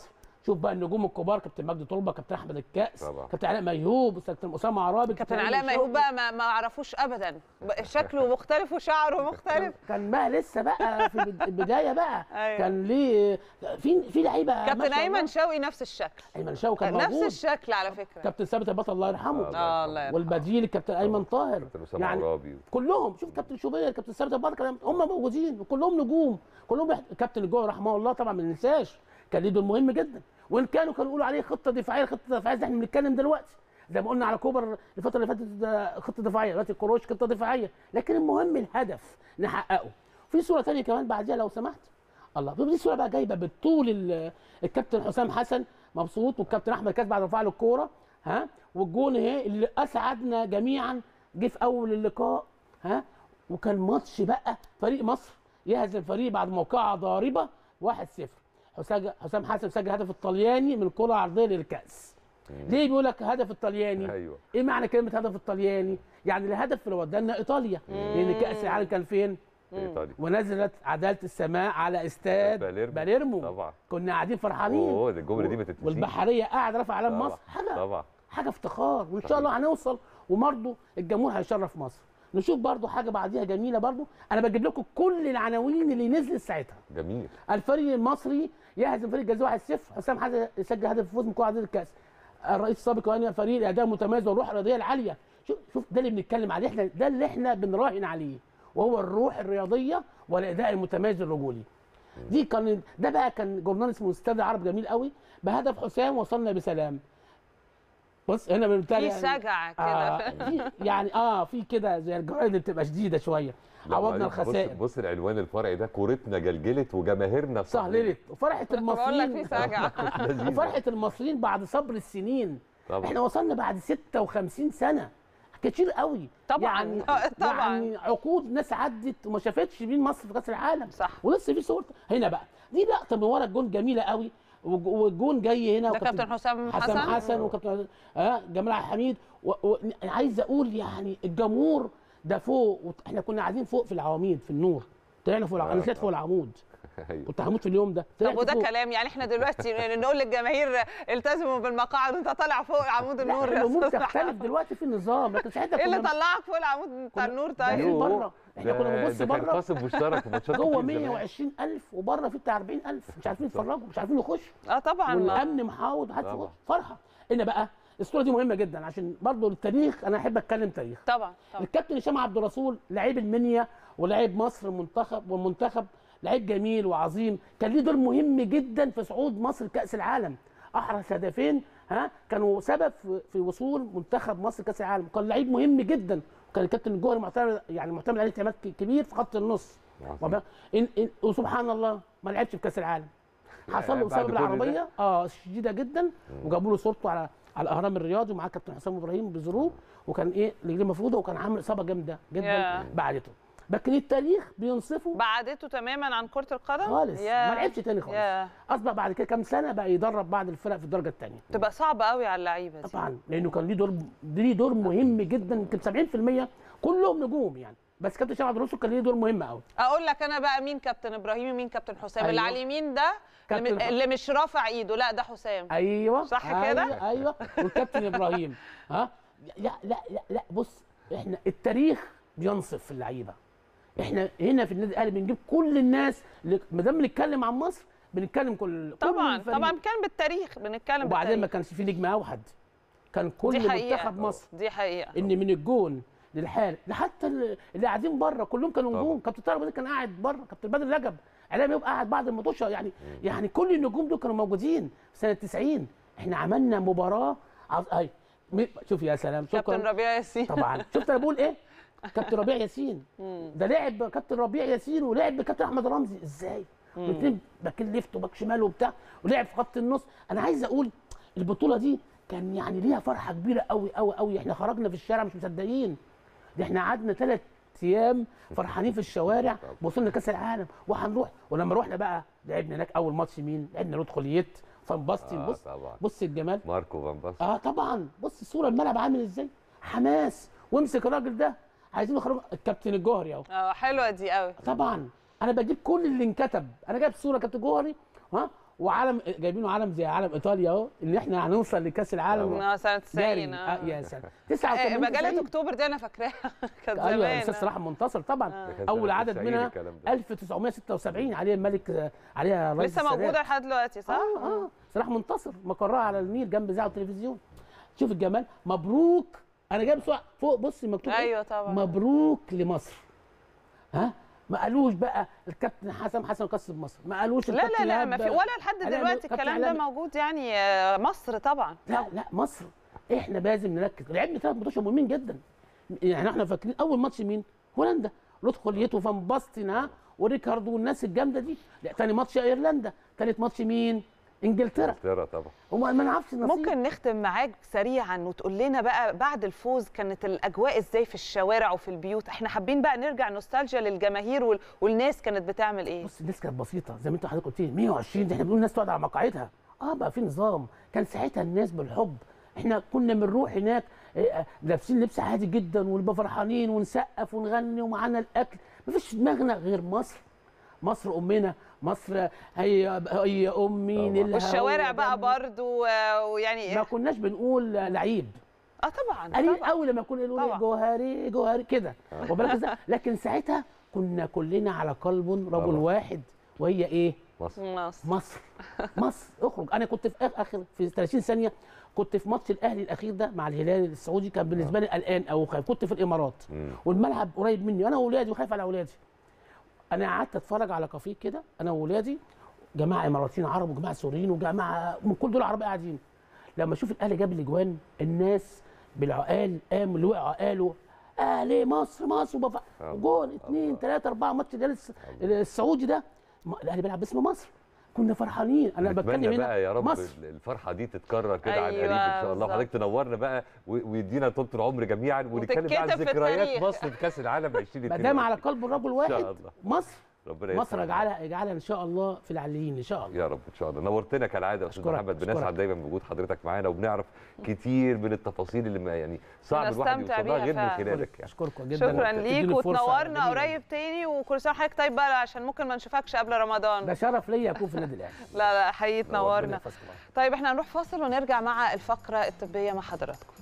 شوف بقى النجوم الكبار كابتن مجدي طلبه كابتن احمد الكاس طبعا. كابتن علاء ميهوب كابتن اسامه عرابي كابتن أيمن علاء ميهوب شوقي. بقى ما, ما اعرفوش ابدا ب- شكله مختلف وشعره مختلف كان بقى لسه بقى في البد- البدايه بقى أيوة. كان ليه في في لعيبه ما كابتن شاء ايمن الله. شوقي نفس الشكل ايمن شوقي كان نفس موجود الشكل على فكره كابتن ثابت البطل الله يرحمه اه الله يرحمه والبديل الكابتن ايمن طاهر كابتن اسامه عرابي كلهم شوف كابتن شوبير كابتن ثابت البطل كان- هم موجودين وكلهم نجوم كلهم بيح... كابتن الجوهر رحمه الله طبعا ما ننساش كان ليه دور مهم جدا وان كانوا كانوا يقولوا عليه خطه دفاعيه خطه دفاعيه زي احنا بنتكلم دلوقتي زي ما قلنا على كوبر الفتره اللي فاتت ده خطه دفاعيه دلوقتي الكروش خطه دفاعيه لكن المهم الهدف نحققه في صوره ثانيه كمان بعديها لو سمحت الله دي صوره بقى جايبه بالطول ال- الكابتن حسام حسن مبسوط والكابتن احمد كاس بعد رفع له الكوره ها والجون اهي اللي اسعدنا جميعا جه في اول اللقاء ها وكان ماتش بقى فريق مصر يهزم فريق بعد موقعه ضاربه 1-0 حسام حسام حسن سجل هدف الطلياني من كره عرضيه للكاس ليه بيقول لك هدف الطلياني ايوه ايه معنى كلمه هدف الطلياني يعني الهدف اللي ودانا ايطاليا لان كاس العالم كان فين في ايطاليا ونزلت عداله السماء على استاد باليرمو. باليرمو طبعا كنا قاعدين فرحانين اوه ده الجمله دي ما تتنسيش والبحريه قاعد رافع علم طبعا. مصر حاجه طبعا حاجه افتخار وان شاء الله هنوصل وبرضه الجمهور هيشرف مصر نشوف برضه حاجه بعديها جميله برضه انا بجيب لكم كل العناوين اللي نزلت ساعتها جميل الفريق المصري يهزم فريق الجزائر 1-0 حسام حسن يسجل هدف الفوز من كره عرضيه الكاس الرئيس السابق قال فريق الاداء المتميز والروح الرياضيه العاليه شوف شوف ده اللي بنتكلم عليه احنا ده اللي احنا بنراهن عليه وهو الروح الرياضيه والاداء المتميز الرجولي دي كان ده بقى كان جورنال اسمه استاد العرب جميل قوي بهدف حسام وصلنا بسلام بص هنا بنبتدي في يعني سجع كده آه في يعني اه في كده زي الجرايد اللي بتبقى شديده شويه لا، عوضنا معلش، الخسائر بص, بص العنوان الفرعي ده كورتنا جلجلت وجماهيرنا سهللت وفرحه بقول لك المصريين في سجع لذيذة. وفرحه المصريين بعد صبر السنين طبعا احنا وصلنا بعد 56 سنه كتير قوي طبعاً. يعني آه، طبعاً. يعني عقود ناس عدت وما شافتش مين مصر في كاس العالم صح. ولسه في صور هنا بقى دي لقطه من ورا الجون جميله قوي وج- والجون جاي هنا ده وكابتن كابتن حسام حسام حسن حسن وكابتن اه جمال عبد الحميد و... و... عايز اقول يعني الجمهور ده فوق وت- احنا كنا قاعدين فوق في العواميد في النور طلعنا فوق الع- انا طلعت فوق العمود ايوه كنت هموت في اليوم ده طب طلعت وده فوق. كلام يعني احنا دلوقتي نقول للجماهير التزموا بالمقاعد وانت طالع فوق عمود لا النور يا الامور أستاذ تختلف محمد. دلوقتي في النظام لكن ساعتها ايه اللي كنا طلعك فوق العمود بتاع النور طيب في يوه، بره. إحنا ده- كنا بنبص ده كان بره. قاسم مشترك في ماتشات جوه كتير زمان. 120000 وبره في بتاع 40000 مش عارفين يتفرجوا مش عارفين يخشوا اه طبعا والامن محاوط محدش طبعا. يخش. فرحه هنا بقى الصوره دي مهمه جدا عشان برضه التاريخ انا احب اتكلم تاريخ طبعا طبعا الكابتن هشام عبد الرسول لعيب المنيا ولاعيب مصر المنتخب والمنتخب لعيب جميل وعظيم كان ليه دور مهم جدا في صعود مصر كاس العالم احرز هدفين ها كانوا سبب في- في وصول منتخب مصر كاس العالم كان لعيب مهم جدا وكان الكابتن الجوهري معتمد يعني معتمد عليه اعتماد ك- كبير في خط النص عظيم. وب- إن إن وسبحان الله ما لعبش في كاس العالم حصل له بعد بسبب كل ده؟ العربيه اه شديده جدا وجابوا له صورته على على الاهرام الرياضي ومعاه كابتن حسام ابراهيم بظروف وكان ايه رجليه مفروضه وكان عامل اصابه جامده جدا ياه. بعدته لكن التاريخ بينصفه بعدته تماما عن كرة القدم خالص يا- ما لعبش تاني خالص يا. اصبح بعد كده كام سنه بقى يدرب بعض الفرق في الدرجه الثانيه تبقى صعبة قوي على اللعيبة دي طبعا لانه كان ليه دور ليه دور مهم جدا يمكن 70% كلهم نجوم يعني بس كابتن شمعة الرسول كان ليه دور مهم قوي اقول لك انا بقى مين كابتن ابراهيم ومين كابتن حسام اللي أيوة. على اليمين ده اللي, كابتن م- اللي مش رافع ايده لا ده حسام ايوه صح أيوة كده؟ ايوه والكابتن ابراهيم ها لا لا لا لا بص احنا التاريخ بينصف في اللعيبه احنا هنا في النادي الاهلي بنجيب كل الناس اللي- ما دام بنتكلم عن مصر بنتكلم كل كل طبعا الفريق. طبعا كان بالتاريخ بنتكلم وبعدين ما بالتاريخ كانش في نجم اوحد كان دي كل حقيقة منتخب مصر دي حقيقة ان من الجون للحال لحتى اللي اللي قاعدين بره كلهم كانوا طبعا. نجوم كابتن طارق بدر كان قاعد بره كابتن بدر رجب علاء يبقى قاعد بعد المطوشه يعني يعني كل النجوم دول كانوا موجودين في سنه 90 احنا عملنا مباراه عظ... اي م- شوف يا سلام كابتن شكرا ربيع ياسين طبعا شفت انا بقول ايه كابتن ربيع ياسين ده لعب كابتن ربيع ياسين ولعب بكابتن احمد رمزي ازاي الاثنين باكين ليفت وباك شمال وبتاع ولعب في خط النص انا عايز اقول البطوله دي كان يعني ليها فرحه كبيره قوي قوي قوي احنا خرجنا في الشارع مش مصدقين دي احنا قعدنا ثلاث ايام فرحانين في الشوارع وصلنا كاس العالم وهنروح ولما رحنا بقى لعبنا هناك اول ماتش مين لعبنا رود خوليت فان باستين آه، بص طبعا. بص الجمال ماركو فان باستن اه طبعا بص الصوره الملعب عامل ازاي حماس وامسك الراجل ده عايزين يخرج الكابتن الجوهري اهو اه حلوة دي قوي طبعا انا بجيب كل اللي انكتب انا جايب صوره كابتن جوهري ها وعلم جايبينه علم زي علم ايطاليا اهو ان احنا هنوصل لكاس العالم آه، سنه 90 جاري آه. آه يا سلام آه، 89 مجله 90. اكتوبر دي انا فاكراها كانت ايوه زمان الاستاذ صلاح منتصر طبعا ده كان اول سنة عدد 90 منها الكلام ده. 1976 عليها الملك آه، عليها الرئيس لسه السادات. موجوده لحد دلوقتي صح؟ اه اه صلاح منتصر مقرها على النيل جنب اذاعه التلفزيون شوف الجمال مبروك انا جايب صور فوق بص مكتوب إيه؟ ايوه طبعا مبروك لمصر ها ما قالوش بقى الكابتن حسن حسن قصب مصر ما قالوش لا لا الكابتن لا إيهاب ما في ولا لحد علي دلوقتي كابتن الكلام ده علي- موجود يعني آه، مصر طبعا لا لا مصر احنا لازم نركز لعبنا ثلاث ماتشات مهمين جدا يعني احنا فاكرين اول ماتش مين هولندا لوتخو ليتو فان باستن ها وريكاردو والناس الجامده دي لا تاني ماتش ايرلندا تالت ماتش مين انجلترا انجلترا طبعا وما ما نعرفش النصيب ممكن نختم معاك سريعا وتقول لنا بقى بعد الفوز كانت الاجواء ازاي في الشوارع وفي البيوت احنا حابين بقى نرجع نوستالجيا للجماهير وال... والناس كانت بتعمل ايه بص الناس كانت بسيطه زي ما انت حضرتك قلت لي 120 ده احنا بنقول الناس تقعد على مقاعدها اه بقى في نظام كان ساعتها الناس بالحب احنا كنا بنروح هناك آه، آه، لابسين لبس عادي جدا ونبقى فرحانين ونسقف ونغني ومعانا الاكل مفيش في دماغنا غير مصر مصر امنا مصر هي هي امي طبعا. نيلها والشوارع هو بقى دمي. برضو آه، ويعني ما كناش بنقول لعيب اه طبعا قليل طبعا قوي لما يكون يقول طبعا. جوهري جوهري كده وبالك ازاي لكن ساعتها كنا كلنا على قلب رجل طبعا. واحد وهي ايه مصر مصر مصر مصر اخرج انا كنت في آخر- اخر في 30 ثانيه كنت في ماتش الاهلي الاخير ده مع الهلال السعودي كان بالنسبه لي قلقان او خايف كنت في الامارات مم. والملعب قريب مني انا واولادي وخايف على اولادي انا قعدت اتفرج على كافيه كده انا واولادي جماعه اماراتيين عرب وجماعه سوريين وجماعه من كل دول عرب قاعدين لما اشوف الاهلي جاب الاجوان الناس بالعقال قام اللي وقعوا قالوا اهلي مصر مصر وبف... الله. جول اثنين ثلاثه اربعه ماتش الهلال الس- السعودي ده ما- الاهلي بيلعب باسم مصر كنا فرحانين انا بتكلم نتمنى هنا بقى يا رب مصر الفرحه دي تتكرر كده عن أيوة قريب ان شاء الله بالظبط. وحضرتك تنورنا بقى و- ويدينا طول العمر جميعا ونتكلم بقى عن وتتكتب في ذكريات التاريخ. مصر في كاس العالم ما 2022 دام على قلب الرجل واحد الله. مصر ربنا مصر يسعدك. يجعلها يجعلها ان شاء الله في العليين ان شاء الله يا رب ان شاء الله نورتنا كالعاده يا استاذ أشكرك، محمد أشكرك. بنسعد دايما بوجود حضرتك معانا وبنعرف كتير من التفاصيل اللي ما يعني صعب الواحد بنستمتع يوصل لها بيها غير من فعلا. خلالك يعني اشكركم جدا شكرا تديني ليك فرصة وتنورنا جميلة. قريب تاني وكل سنه وحضرتك طيب بقى عشان ممكن ما نشوفكش قبل رمضان ده شرف ليا اكون في النادي الاهلي لا لا حقيقي ربنا تنورنا يحفظكم. طيب احنا هنروح فاصل ونرجع مع الفقره الطبيه مع حضراتكم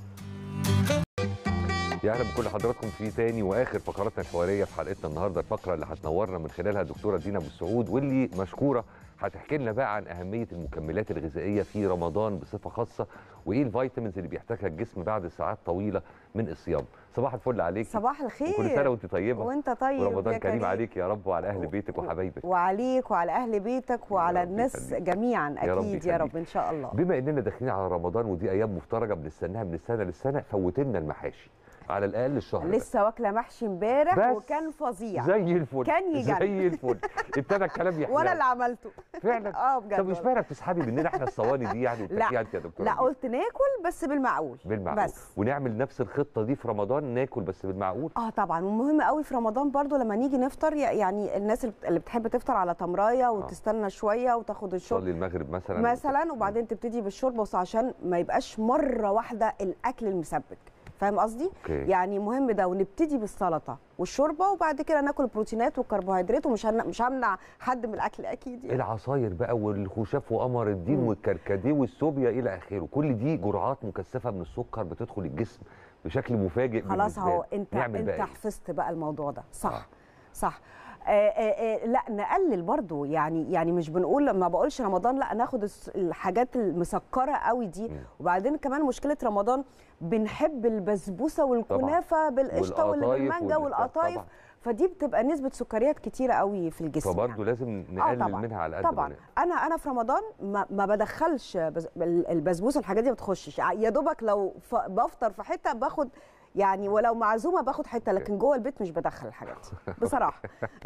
يا اهلا بكل حضراتكم في تاني واخر فقراتنا الحواريه في حلقتنا النهارده الفقره اللي هتنورنا من خلالها الدكتوره دينا ابو السعود واللي مشكوره هتحكي لنا بقى عن اهميه المكملات الغذائيه في رمضان بصفه خاصه وايه الفيتامينز اللي بيحتاجها الجسم بعد ساعات طويله من الصيام صباح الفل عليك صباح الخير وكل سنه وانت طيبه وانت طيب ورمضان يا كريم عليك يا رب وعلى اهل بيتك وحبايبك وعليك وعلى اهل بيتك وعلى رب الناس يخليك. جميعا يا رب اكيد يا يخليك. رب ان شاء الله بما اننا داخلين على رمضان ودي ايام مفترجه بنستناها من السنه للسنه فوتنا المحاشي على الاقل الشهر ده. لسه واكله محشي امبارح بس وكان فظيع زي الفل كان يجنن. زي الفل ابتدى الكلام يحلى وانا اللي عملته فعلا اه بجد طب مش والله. معنى بتسحبي مننا احنا الصواني دي يعني وتحكي انت يا دكتوره لا دي؟ قلت ناكل بس بالمعقول بالمعقول بس ونعمل نفس الخطه دي في رمضان ناكل بس بالمعقول اه طبعا ومهم قوي في رمضان برضو لما نيجي نفطر يعني الناس اللي بتحب تفطر على تمرايه وتستنى شويه وتاخد الشرب صلي المغرب مثلا مثلا وبعدين تبتدي بالشرب بس عشان ما يبقاش مره واحده الاكل المسبك فاهم قصدي أوكي. يعني مهم ده ونبتدي بالسلطه والشوربه وبعد كده ناكل البروتينات والكربوهيدرات ومش هن... مش همنع حد من الاكل اكيد يعني. العصاير بقى والخشاف وقمر الدين والكركديه والسوبيا الى اخره كل دي جرعات مكثفه من السكر بتدخل الجسم بشكل مفاجئ خلاص بالنسبة اهو لي. انت نعمل انت بقى إيه؟ حفظت بقى الموضوع ده صح آه. آه. صح آه آه آه لا نقلل برضو يعني يعني مش بنقول ما بقولش رمضان لا ناخد الس- الحاجات المسكره قوي دي مم. وبعدين كمان مشكله رمضان بنحب البسبوسه والكنافه بالقشطه واللي والقطايف بالمانجا والبتاع والقطايف طبعا. فدي بتبقى نسبه سكريات كتيره قوي في الجسم فبرضه يعني. لازم آه نقلل طبعا منها على قد طبعا ما نقدر. انا انا في رمضان ما, ما بدخلش بز- البسبوسه الحاجات دي ما بتخشش يا دوبك لو ف- بفطر في حته باخد يعني ولو معزومه باخد حته لكن جوه البيت مش بدخل الحاجات دي بصراحه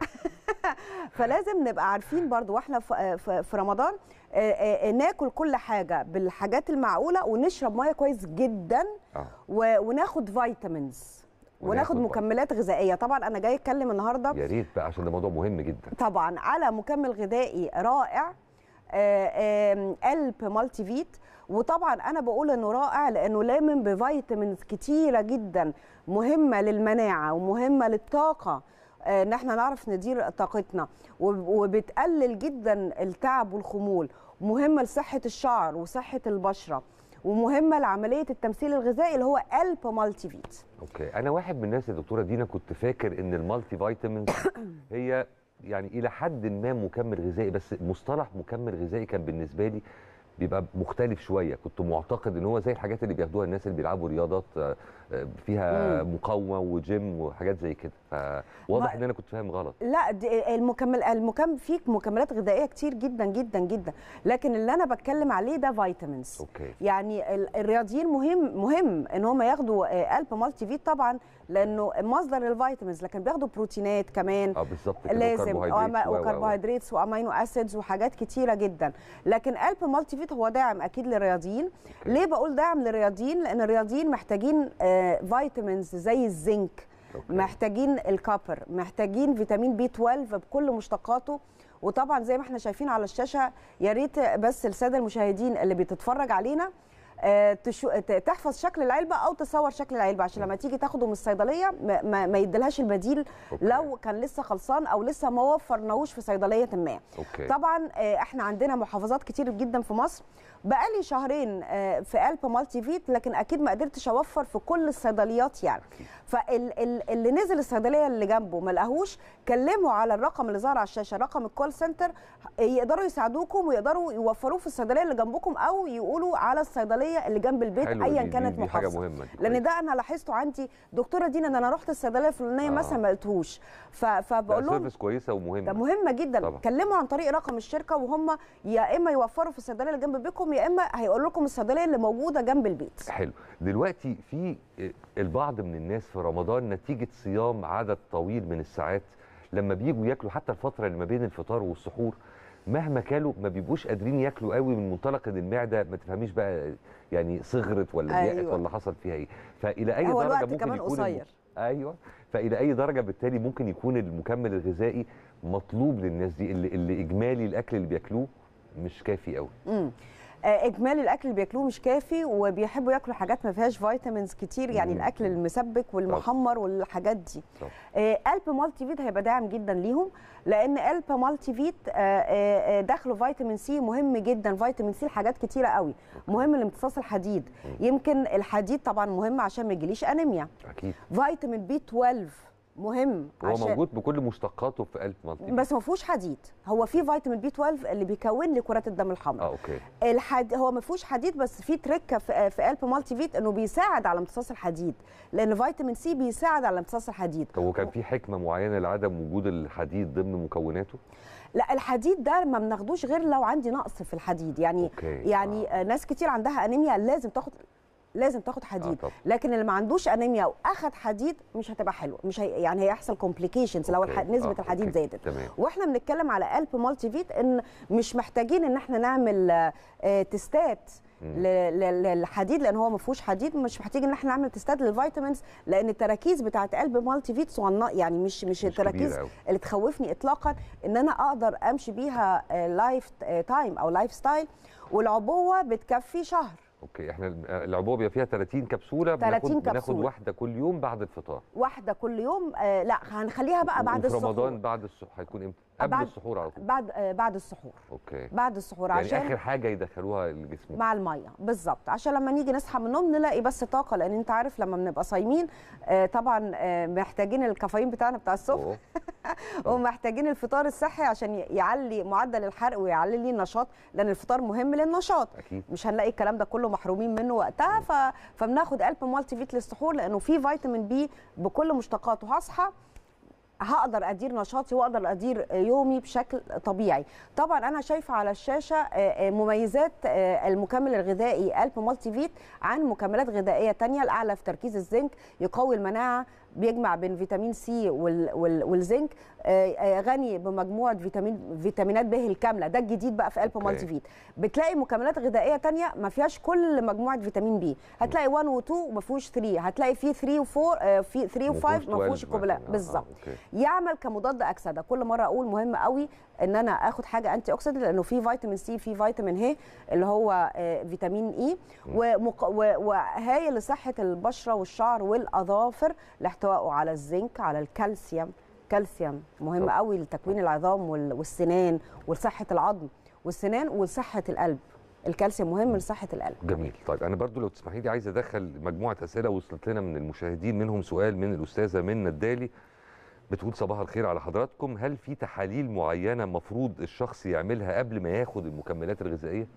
فلازم نبقى عارفين برضو واحنا في- في في رمضان آه، آه، ناكل كل حاجه بالحاجات المعقوله ونشرب ميه كويس جدا آه. و- وناخد فيتامينز وناخد وناخد مكملات غذائيه طبعا انا جاي اتكلم النهارده يا ريت بقى عشان ده موضوع مهم جدا طبعا على مكمل غذائي رائع آه، آم، الب مالتي فيت وطبعا انا بقول انه رائع لانه لامن بفيتامينز كتيره جدا مهمه للمناعه ومهمه للطاقه آه، ان احنا نعرف ندير طاقتنا وب- وبتقلل جدا التعب والخمول مهمه لصحه الشعر وصحه البشره ومهمه لعمليه التمثيل الغذائي اللي هو الب مالتي فيت اوكي انا واحد من الناس يا دكتوره دينا كنت فاكر ان المالتي فيتامينز هي يعني الى حد ما مكمل غذائي بس مصطلح مكمل غذائي كان بالنسبه لي بيبقى مختلف شويه كنت معتقد ان هو زي الحاجات اللي بياخدوها الناس اللي بيلعبوا رياضات آه، آه، فيها مم. مقاومه وجيم وحاجات زي كده فواضح ما- ان انا كنت فاهم غلط لا دي المكمل المكمل فيه مكملات غذائيه كتير جدا جدا جدا لكن اللي انا بتكلم عليه ده فيتامينز اوكي يعني ال- الرياضيين مهم مهم ان هم ياخدوا آه، الب مالتي فيت طبعا لانه مصدر الفيتامينز لكن بياخدوا بروتينات كمان اه بالظبط كده لازم وكربوهيدرات وأما- و- و- و. وكربوهيدرات وامينو اسيدز وحاجات كتيره جدا لكن الب مالتي فيت هو داعم اكيد للرياضيين ليه بقول داعم للرياضيين لان الرياضيين محتاجين آه، فيتامينز زي الزنك أوكي. محتاجين الكابر محتاجين فيتامين بي 12 بكل مشتقاته وطبعا زي ما احنا شايفين على الشاشه يا ريت بس الساده المشاهدين اللي بتتفرج علينا آه، تشو... ت- تحفظ شكل العلبه او تصور شكل العلبه عشان لما تيجي تاخده من الصيدليه ما, ما, ما يديلهاش البديل أوكي. لو كان لسه خلصان او لسه ما وفرناهوش في صيدليه ما اوكي طبعا آه، احنا عندنا محافظات كتير جدا في مصر بقالي شهرين آه، في الب مالتي فيت لكن اكيد ما قدرتش اوفر في كل الصيدليات يعني فاللي نزل الصيدليه اللي جنبه ما لقاهوش كلموا على الرقم اللي ظهر على الشاشه رقم الكول سنتر يقدروا يساعدوكم ويقدروا يوفروه في الصيدليه اللي جنبكم او يقولوا على الصيدليه اللي جنب البيت حلو ايا دي- كانت دي, دي حاجه محافظه مهمه دي لان كويس. ده انا لاحظته عندي دكتوره دينا ان انا رحت الصيدليه الفلانيه آه. مثلا ما لقيتهوش ف- لا فبقول لهم سيرفيس كويسه ومهمه ده مهمه جدا طبعا. طبعا. كلموا عن طريق رقم الشركه وهم يا اما يوفروا في الصيدليه اللي جنب بيتكم يا اما هيقول لكم الصيدليه اللي موجوده جنب البيت حلو دلوقتي في البعض من الناس في رمضان نتيجه صيام عدد طويل من الساعات لما بييجوا ياكلوا حتى الفتره اللي ما بين الفطار والسحور مهما كانوا ما بيبقوش قادرين ياكلوا قوي من منطلق ان المعده ما تفهميش بقى يعني صغرت ولا ضيقت أيوة. ولا حصل فيها ايه فالى اي هو درجه الوقت ممكن كمان يكون الم- قصير. ايوه فالى اي درجه بالتالي ممكن يكون المكمل الغذائي مطلوب للناس دي اللي, اللي اجمالي الاكل اللي بياكلوه مش كافي قوي امم آه، اجمالي الاكل اللي بياكلوه مش كافي وبيحبوا ياكلوا حاجات ما فيهاش فيتامينز كتير يعني مم. الاكل المسبك والمحمر والحاجات دي صح. آه، الب مالتي فيت هيبقى داعم جدا ليهم لان الب مالتي فيت آه، آه، آه، داخله فيتامين سي مهم جدا فيتامين سي لحاجات كتيره قوي مهم لامتصاص الحديد يمكن الحديد طبعا مهم عشان ما يجيليش انيميا اكيد فيتامين بي 12 مهم هو عشان موجود بكل مشتقاته في قلب مالتي بس ما فيهوش حديد هو في فيتامين بي 12 اللي بيكون لي كرات الدم الحمراء اه اوكي الحد هو ما فيهوش حديد بس في تركه في في قلب مالتي فيت انه بيساعد على امتصاص الحديد لان فيتامين سي بيساعد على امتصاص الحديد طب وكان في حكمه معينه لعدم وجود الحديد ضمن مكوناته لا الحديد ده ما بناخدوش غير لو عندي نقص في الحديد يعني أوكي. يعني آه. ناس كتير عندها انيميا لازم تاخد لازم تاخد حديد طبعا. لكن اللي ما عندوش انيميا واخد حديد مش هتبقى حلوه مش هي يعني هيحصل كومبليكيشنز لو أوكي. الح... نسبه آه، الحديد أوكي. زادت تمام واحنا بنتكلم على قلب مالتي فيت ان مش محتاجين ان احنا نعمل آه، آه، تستات مم. ل- ل- للحديد لان هو ما فيهوش حديد مش محتاجين ان احنا نعمل تستات للفيتامينز لان التراكيز بتاعت قلب مالتي فيت صغننه يعني مش مش, مش التراكيز كبيرة أوي. اللي تخوفني اطلاقا ان انا اقدر امشي بيها لايف تايم او لايف ستايل والعبوه بتكفي شهر اوكي احنا العبوه بيبقى فيها 30 كبسوله 30 بناخد بناخد كبسولة. واحده كل يوم بعد الفطار واحده كل يوم آه لا هنخليها بقى بعد وفي السحور رمضان بعد السحور هيكون امتى قبل بعد- السحور على طول بعد آه بعد السحور اوكي بعد السحور يعني عشان اخر حاجه يدخلوها الجسم مع الميه بالظبط عشان لما نيجي نصحى من النوم نلاقي بس طاقه لان انت عارف لما بنبقى صايمين آه، طبعا آه، محتاجين الكافيين بتاعنا بتاع الصبح أوه. ومحتاجين الفطار الصحي عشان ي- يعلي معدل الحرق ويعلي لي النشاط لان الفطار مهم للنشاط اكيد مش هنلاقي الكلام ده كله محرومين منه وقتها ف... فبناخد قلب مالتي فيت للسحور لانه فيه فيتامين بي بكل مشتقاته هصحى هقدر ادير نشاطي واقدر ادير يومي بشكل طبيعي طبعا انا شايفه على الشاشه آه، آه، مميزات آه، المكمل الغذائي الب مالتي فيت عن مكملات غذائيه تانية الاعلى في تركيز الزنك يقوي المناعه بيجمع بين فيتامين سي وال- وال- والزنك آه، آه، غني بمجموعه فيتامين فيتامينات به الكامله ده الجديد بقى في الب أوكي. مالتي فيت بتلاقي مكملات غذائيه تانية ما فيهاش كل مجموعه فيتامين بي هتلاقي 1 و2 وما فيهوش 3 هتلاقي فيه 3 و4 في 3 و5 ما فيهوش 12 كوبلا مثلاً. آه، بالظبط أوكي. يعمل كمضاد اكسده كل مره اقول مهم قوي ان انا اخد حاجه انتي اوكسيدنت لانه في فيتامين سي في فيتامين ه اللي هو آه، فيتامين اي ومق... و- وهايل لصحه البشره والشعر والاظافر لاحتوائه على الزنك على الكالسيوم كالسيوم مهم طب. قوي لتكوين العظام وال- والسنان وصحه العظم والسنان وصحه القلب الكالسيوم مهم لصحه القلب جميل طيب انا برضو لو تسمحي لي عايز ادخل مجموعه اسئله وصلت لنا من المشاهدين منهم سؤال من الاستاذه منى الدالي بتقول صباح الخير على حضراتكم هل في تحاليل معينه مفروض الشخص يعملها قبل ما ياخد المكملات الغذائيه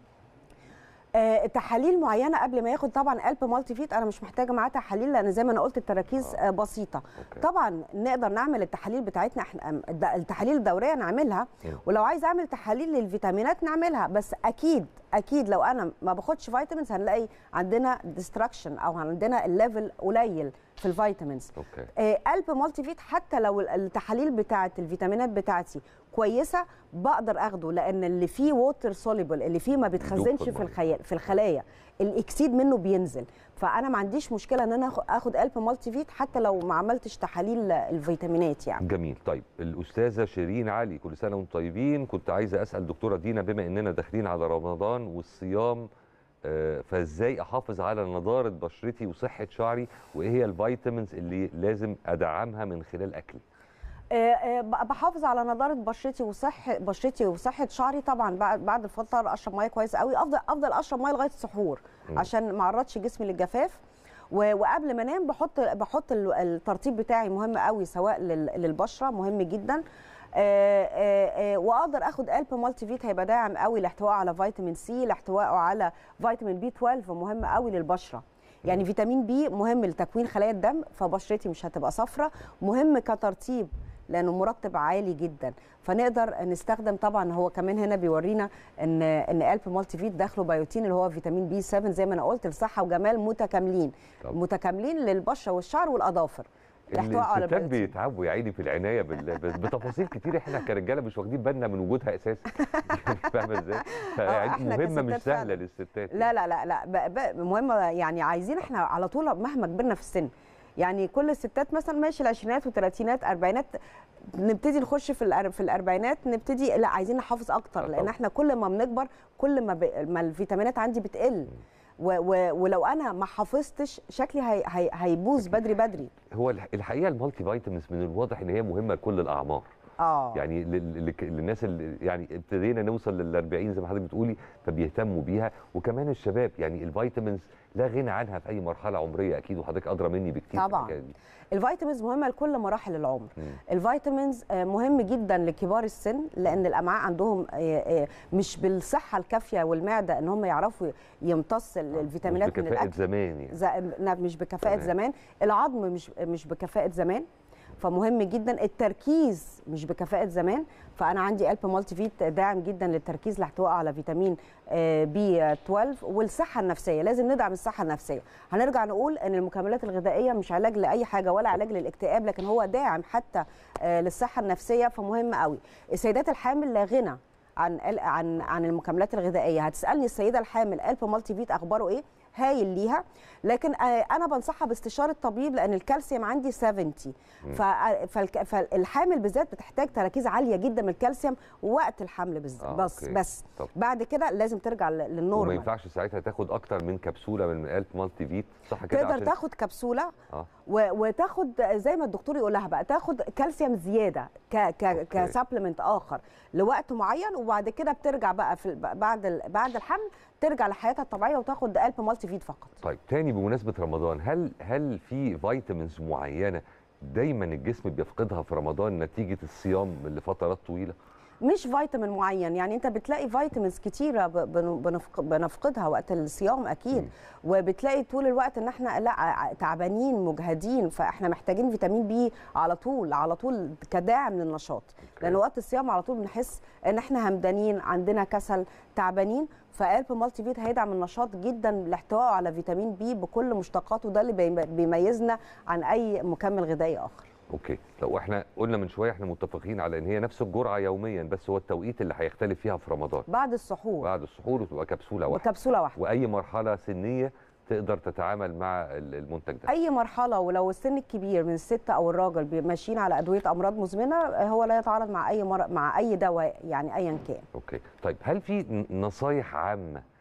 آه، تحاليل معينه قبل ما ياخد طبعا قلب مالتي فيت انا مش محتاجه معاه تحاليل لان زي ما انا قلت التراكيز آه. بسيطه أوكي. طبعا نقدر نعمل التحاليل بتاعتنا احنا الد- التحاليل الدوريه نعملها مم. ولو عايز اعمل تحاليل للفيتامينات نعملها بس اكيد اكيد لو انا ما باخدش فيتامينز هنلاقي عندنا ديستراكشن او عندنا الليفل قليل في الفيتامينز اوكي آه، قلب مالتي فيت حتى لو ال- التحاليل بتاعه الفيتامينات بتاعتي كويسه بقدر اخده لان اللي فيه ووتر سوليبل اللي فيه ما بيتخزنش في المية. الخيال في الخلايا الاكسيد منه بينزل فانا ما عنديش مشكله ان انا آخ- اخد قلب مالتي فيت حتى لو ما عملتش تحاليل الفيتامينات يعني جميل طيب الاستاذه شيرين علي كل سنه وانتم طيبين كنت عايزه اسال دكتوره دينا بما اننا داخلين على رمضان والصيام آه، فازاي احافظ على نضاره بشرتي وصحه شعري وايه هي الفيتامينز اللي لازم ادعمها من خلال اكلي آه، آه، ب- بحافظ على نضاره بشرتي وصحه بشرتي وصحه شعري طبعا بعد بعد الفطار اشرب ميه كويس قوي افضل افضل اشرب ميه لغايه السحور مم. عشان ما اعرضش جسمي للجفاف و- وقبل ما انام بحط بحط ال- الترطيب بتاعي مهم قوي سواء لل- للبشره مهم جدا آه، آه، آه، واقدر اخد قلب مالتي فيت هيبقى داعم قوي لاحتوائه على فيتامين سي لاحتوائه على فيتامين بي 12 مهم قوي للبشره يعني فيتامين بي مهم لتكوين خلايا الدم فبشرتي مش هتبقى صفرة مهم كترطيب لانه مرطب عالي جدا فنقدر نستخدم طبعا هو كمان هنا بيورينا ان ان قلب مالتي فيت داخله بيوتين اللي هو فيتامين بي 7 زي ما انا قلت لصحه وجمال متكاملين طب. متكاملين للبشره والشعر والاظافر الاحتواء على الستات البيوتين بيتعبوا يا عيني في العنايه بال- بال- بتفاصيل كتير احنا كرجاله مش واخدين بالنا من وجودها اساسا يعني فاهمه ازاي؟ يعني إحنا مهمه مش كستات سهله فعلا. للستات لا لا لا لا ب- ب- مهمه يعني عايزين احنا على طول مهما كبرنا في السن يعني كل الستات مثلا ماشي العشرينات والثلاثينات اربعينات نبتدي نخش في الأر- في الاربعينات نبتدي لا عايزين نحافظ اكتر آه لان طبعا. احنا كل ما بنكبر كل ما, ب... ما الفيتامينات عندي بتقل و... و... ولو انا ما حافظتش شكلي هي... هي... هيبوظ بدري بدري هو الح- الحقيقه المالتي فيتامينز من الواضح ان هي مهمه لكل الاعمار اه يعني لل- لل- للناس اللي يعني ابتدينا نوصل لل 40 زي ما حضرتك بتقولي فبيهتموا بيها وكمان الشباب يعني الفيتامينز لا غنى عنها في اي مرحله عمريه اكيد وحضرتك ادرى مني بكتير في طبعاً. الحكاية دي. الفيتامينز مهمه لكل مراحل العمر مم. الفيتامينز آه، مهم جدا لكبار السن لان الامعاء عندهم آه، آه، مش بالصحه الكافيه والمعده ان هم يعرفوا يمتص ال- الفيتامينات مش من بكفاءه الاكل زمان يعني ز- لا، مش بكفاءه تمام. زمان العظم مش مش بكفاءه زمان فمهم جدا التركيز مش بكفاءه زمان فانا عندي قلب مالتي فيت داعم جدا للتركيز لاحتوائه على فيتامين آه، بي 12 والصحه النفسيه لازم ندعم الصحه النفسيه هنرجع نقول ان المكملات الغذائيه مش علاج لاي حاجه ولا علاج للاكتئاب لكن هو داعم حتى آه، للصحه النفسيه فمهم قوي السيدات الحامل لا غنى عن عن عن المكملات الغذائيه هتسالني السيده الحامل قلب مالتي فيت اخباره ايه هايل ليها لكن آه، انا بنصحها باستشاره طبيب لان الكالسيوم عندي 70 ف- فالك- فالحامل بالذات بتحتاج تركيز عاليه جدا من الكالسيوم وقت الحمل بز- آه، بس أوكي. بس طب. بعد كده لازم ترجع ل- وما للنورمال ينفعش ساعتها تاخد اكتر من كبسوله من قلب مالتي فيت صح كده تقدر عشان- تاخد كبسوله اه و- وتاخد زي ما الدكتور يقول لها بقى تاخد كالسيوم زياده ك ك أوكي. كسبلمنت اخر لوقت معين وبعد كده بترجع بقى في ال- بعد ال- بعد الحمل ترجع لحياتها الطبيعيه وتاخد قلب مالتي فيت فقط طيب تاني بمناسبه رمضان هل هل في فيتامينز معينه دايما الجسم بيفقدها في رمضان نتيجه الصيام لفترات طويله مش فيتامين معين يعني انت بتلاقي فيتامينز كتيره ب- بن- بنفق- بنفقدها وقت الصيام اكيد مم. وبتلاقي طول الوقت ان احنا لا ع- تعبانين مجهدين فاحنا محتاجين فيتامين بي على طول على طول كداعم للنشاط لان وقت الصيام على طول بنحس ان احنا همدانين عندنا كسل تعبانين فقلب مالتي فيت هيدعم النشاط جدا لاحتوائه على فيتامين بي بكل مشتقاته ده اللي بيم- بيميزنا عن اي مكمل غذائي اخر اوكي لو احنا قلنا من شويه احنا متفقين على ان هي نفس الجرعه يوميا بس هو التوقيت اللي هيختلف فيها في رمضان بعد السحور بعد السحور وتبقى كبسوله واحده بكبسوله واحده واي مرحله سنيه تقدر تتعامل مع ال- المنتج ده اي مرحله ولو السن الكبير من الست او الراجل بي- ماشيين على ادويه امراض مزمنه آه، هو لا يتعارض مع اي مر... مع اي دواء يعني ايا كان اوكي طيب هل في ن- نصايح عامه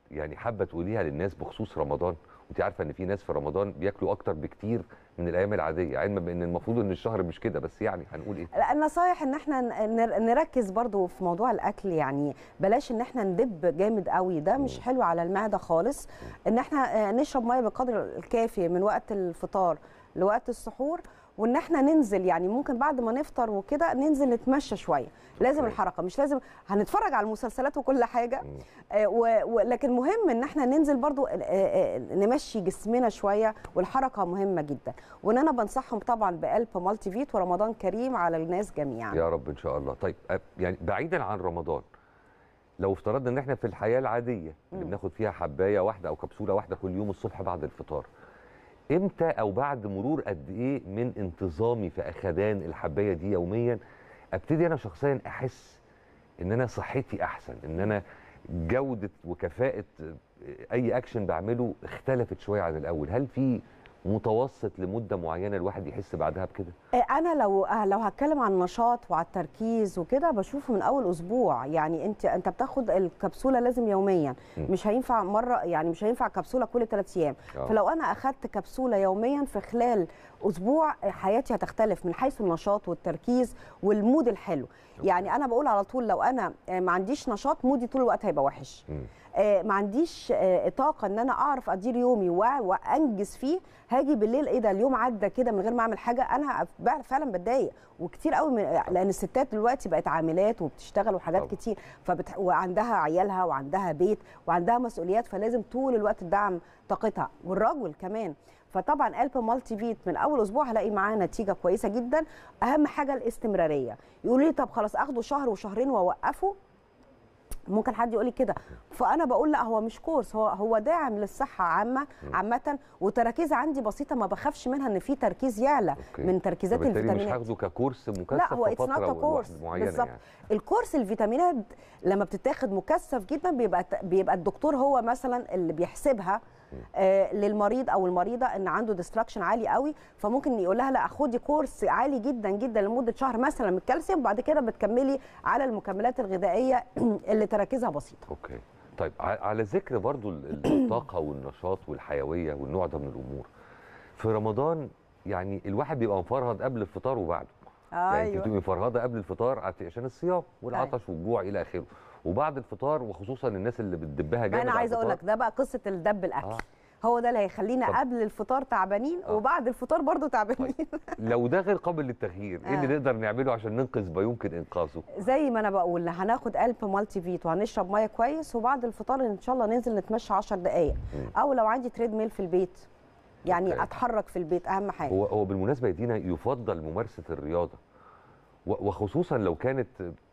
يعني حابه تقوليها للناس بخصوص رمضان وانت عارفه ان في ناس في رمضان بياكلوا اكتر بكتير من الايام العاديه علما بان المفروض ان الشهر مش كده بس يعني هنقول ايه لا النصايح ان احنا نر- نركز برضو في موضوع الاكل يعني بلاش ان احنا ندب جامد قوي ده مش حلو على المعده خالص ان احنا آه، نشرب ميه بالقدر الكافي من وقت الفطار لوقت السحور وان احنا ننزل يعني ممكن بعد ما نفطر وكده ننزل نتمشى شويه لازم أوكي. الحركه مش لازم هنتفرج على المسلسلات وكل حاجه آه، و- و- لكن مهم ان احنا ننزل برضو آه، آه، نمشي جسمنا شويه والحركه مهمه جدا وان انا بنصحهم طبعا بقلب مالتي فيت ورمضان كريم على الناس جميعا يا رب ان شاء الله طيب أ- يعني بعيدا عن رمضان لو افترضنا ان احنا في الحياه العاديه اللي مم. بناخد فيها حبايه واحده او كبسوله واحده كل يوم الصبح بعد الفطار امتى او بعد مرور قد ايه من انتظامي في اخدان الحبايه دي يوميا ابتدي انا شخصيا احس ان انا صحتي احسن ان انا جوده وكفاءه اي اكشن بعمله اختلفت شويه عن الاول هل في متوسط لمده معينه الواحد يحس بعدها بكده آه، انا لو آه، لو هتكلم عن النشاط وعلى التركيز وكده بشوفه من اول اسبوع يعني انت انت بتاخد الكبسوله لازم يوميا مم. مش هينفع مره يعني مش هينفع كبسوله كل ثلاث ايام آه. فلو انا اخدت كبسوله يوميا في خلال اسبوع آه، حياتي هتختلف من حيث النشاط والتركيز والمود الحلو يعني انا بقول على طول لو انا آه، ما عنديش نشاط مودي طول الوقت هيبقى وحش مم. آه، ما عنديش آه، طاقه ان انا اعرف ادير يومي وأ- وانجز فيه هاجي بالليل ايه ده اليوم عدى كده من غير ما اعمل حاجه انا فعلا- فعلا بتضايق وكتير قوي من لان الستات دلوقتي بقت عاملات وبتشتغل وحاجات طبعا. كتير فبت... وعندها عيالها وعندها بيت وعندها مسؤوليات فلازم طول الوقت تدعم طاقتها والرجل كمان فطبعا قلب مالتي فيت من اول اسبوع هلاقي معاه نتيجه كويسه جدا اهم حاجه الاستمراريه يقولوا لي طب خلاص اخده شهر وشهرين واوقفه ممكن حد يقول لي كده فانا بقول لا هو مش كورس هو هو داعم للصحه عامه عامه وتركيز عندي بسيطه ما بخافش منها ان في تركيز يعلى أوكي. من تركيزات فبالتالي مش الفيتامينات هاخده ككورس مكثف لا هو في اتس فتره نوت كورس واحدة معينه بالظبط يعني الكورس الفيتامينات لما بتتاخد مكثف جدا بيبقى بيبقى الدكتور هو مثلا اللي بيحسبها آه للمريض او المريضه ان عنده ديستراكشن عالي قوي فممكن يقول لها لا خدي كورس عالي جدا جدا لمده شهر مثلا من الكالسيوم بعد كده بتكملي على المكملات الغذائيه اللي تركيزها بسيطه اوكي طيب ع- على ذكر برضو ال- ال- الطاقه والنشاط والحيويه والنوع ده من الامور في رمضان يعني الواحد بيبقى مفرهد قبل الفطار وبعده يعني انت بتبقي مفرهده قبل الفطار عت- عشان الصيام والعطش والجوع الى اخره وبعد الفطار وخصوصا الناس اللي بتدبها ما جامد انا على عايزه اقول لك الفطار. ده بقى قصه الدب الاكل آه. هو ده اللي هيخلينا طب. قبل الفطار تعبانين آه. وبعد الفطار برضو تعبانين لو ده غير قابل للتغيير ايه اللي آه. نقدر نعمله عشان ننقذ ما يمكن انقاذه زي ما انا بقول هناخد قلب مالتي فيت وهنشرب ميه كويس وبعد الفطار ان شاء الله ننزل نتمشى 10 دقائق مم. او لو عندي تريد ميل في البيت يعني أوكي. اتحرك في البيت اهم حاجه هو هو بالمناسبه يا دينا يفضل ممارسه الرياضه و- وخصوصا لو كانت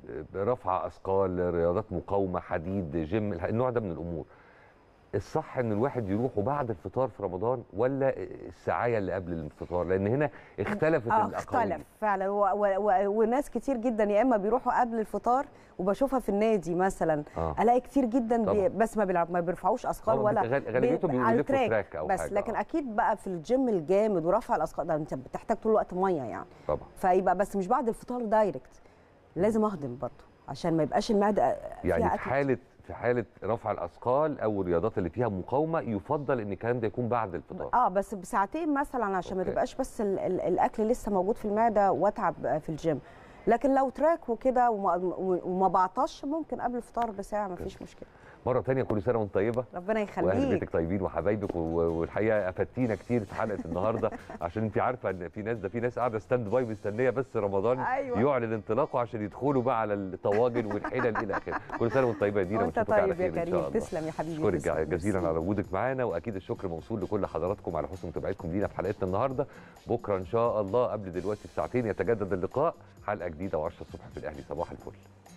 رفع اثقال رياضات مقاومه حديد جيم الح- النوع ده من الامور الصح ان الواحد يروحوا بعد الفطار في رمضان ولا الساعيه اللي قبل الفطار لان هنا اختلفت اه الاقاويل اختلف فعلا و و و وناس كتير جدا يا اما بيروحوا قبل الفطار وبشوفها في النادي مثلا آه. الاقي كتير جدا طبعا. بي بس ما بيلعب ما بيرفعوش اثقال طبعاً ولا غال- غالبيتهم بي- بيبقوا على يلفوا التراك تراك أو بس حاجة، لكن آه. اكيد بقى في الجيم الجامد ورفع الاثقال ده انت بتحتاج طول الوقت ميه يعني طبعا فيبقى بس مش بعد الفطار دايركت لازم اهضم برضه عشان ما يبقاش المعده يعني فيها في أكل حاله في حاله رفع الاثقال او الرياضات اللي فيها مقاومه يفضل ان الكلام ده يكون بعد الفطار اه بس بساعتين مثلا عشان ما أوكي. تبقاش بس ال ال الاكل لسه موجود في المعده واتعب في الجيم لكن لو تراك وكده وما, وما بعطش ممكن قبل الفطار بساعه ما فيش مشكله مره تانية كل سنه وانت طيبه ربنا واهل يخليك بيتك طيبين وحبايبك و- والحقيقه افدتينا كتير في حلقه النهارده عشان انت عارفه ان في ناس ده في ناس قاعده ستاند باي مستنيه بس رمضان أيوة. يعلن انطلاقه عشان يدخلوا بقى على الطواجن والحلل الى اخره كل سنه وانت طيبه يا دينا وانت ونشوفك على طيب يا خير ان شاء كريم الله تسلم يا حبيبي اشكرك تسلم. جزيلا ميرسي. على وجودك معانا واكيد الشكر موصول لكل حضراتكم على حسن متابعتكم لينا في حلقتنا النهارده بكره ان شاء الله قبل دلوقتي بساعتين يتجدد اللقاء حلقه جديده و10 الصبح في الاهلي صباح الفل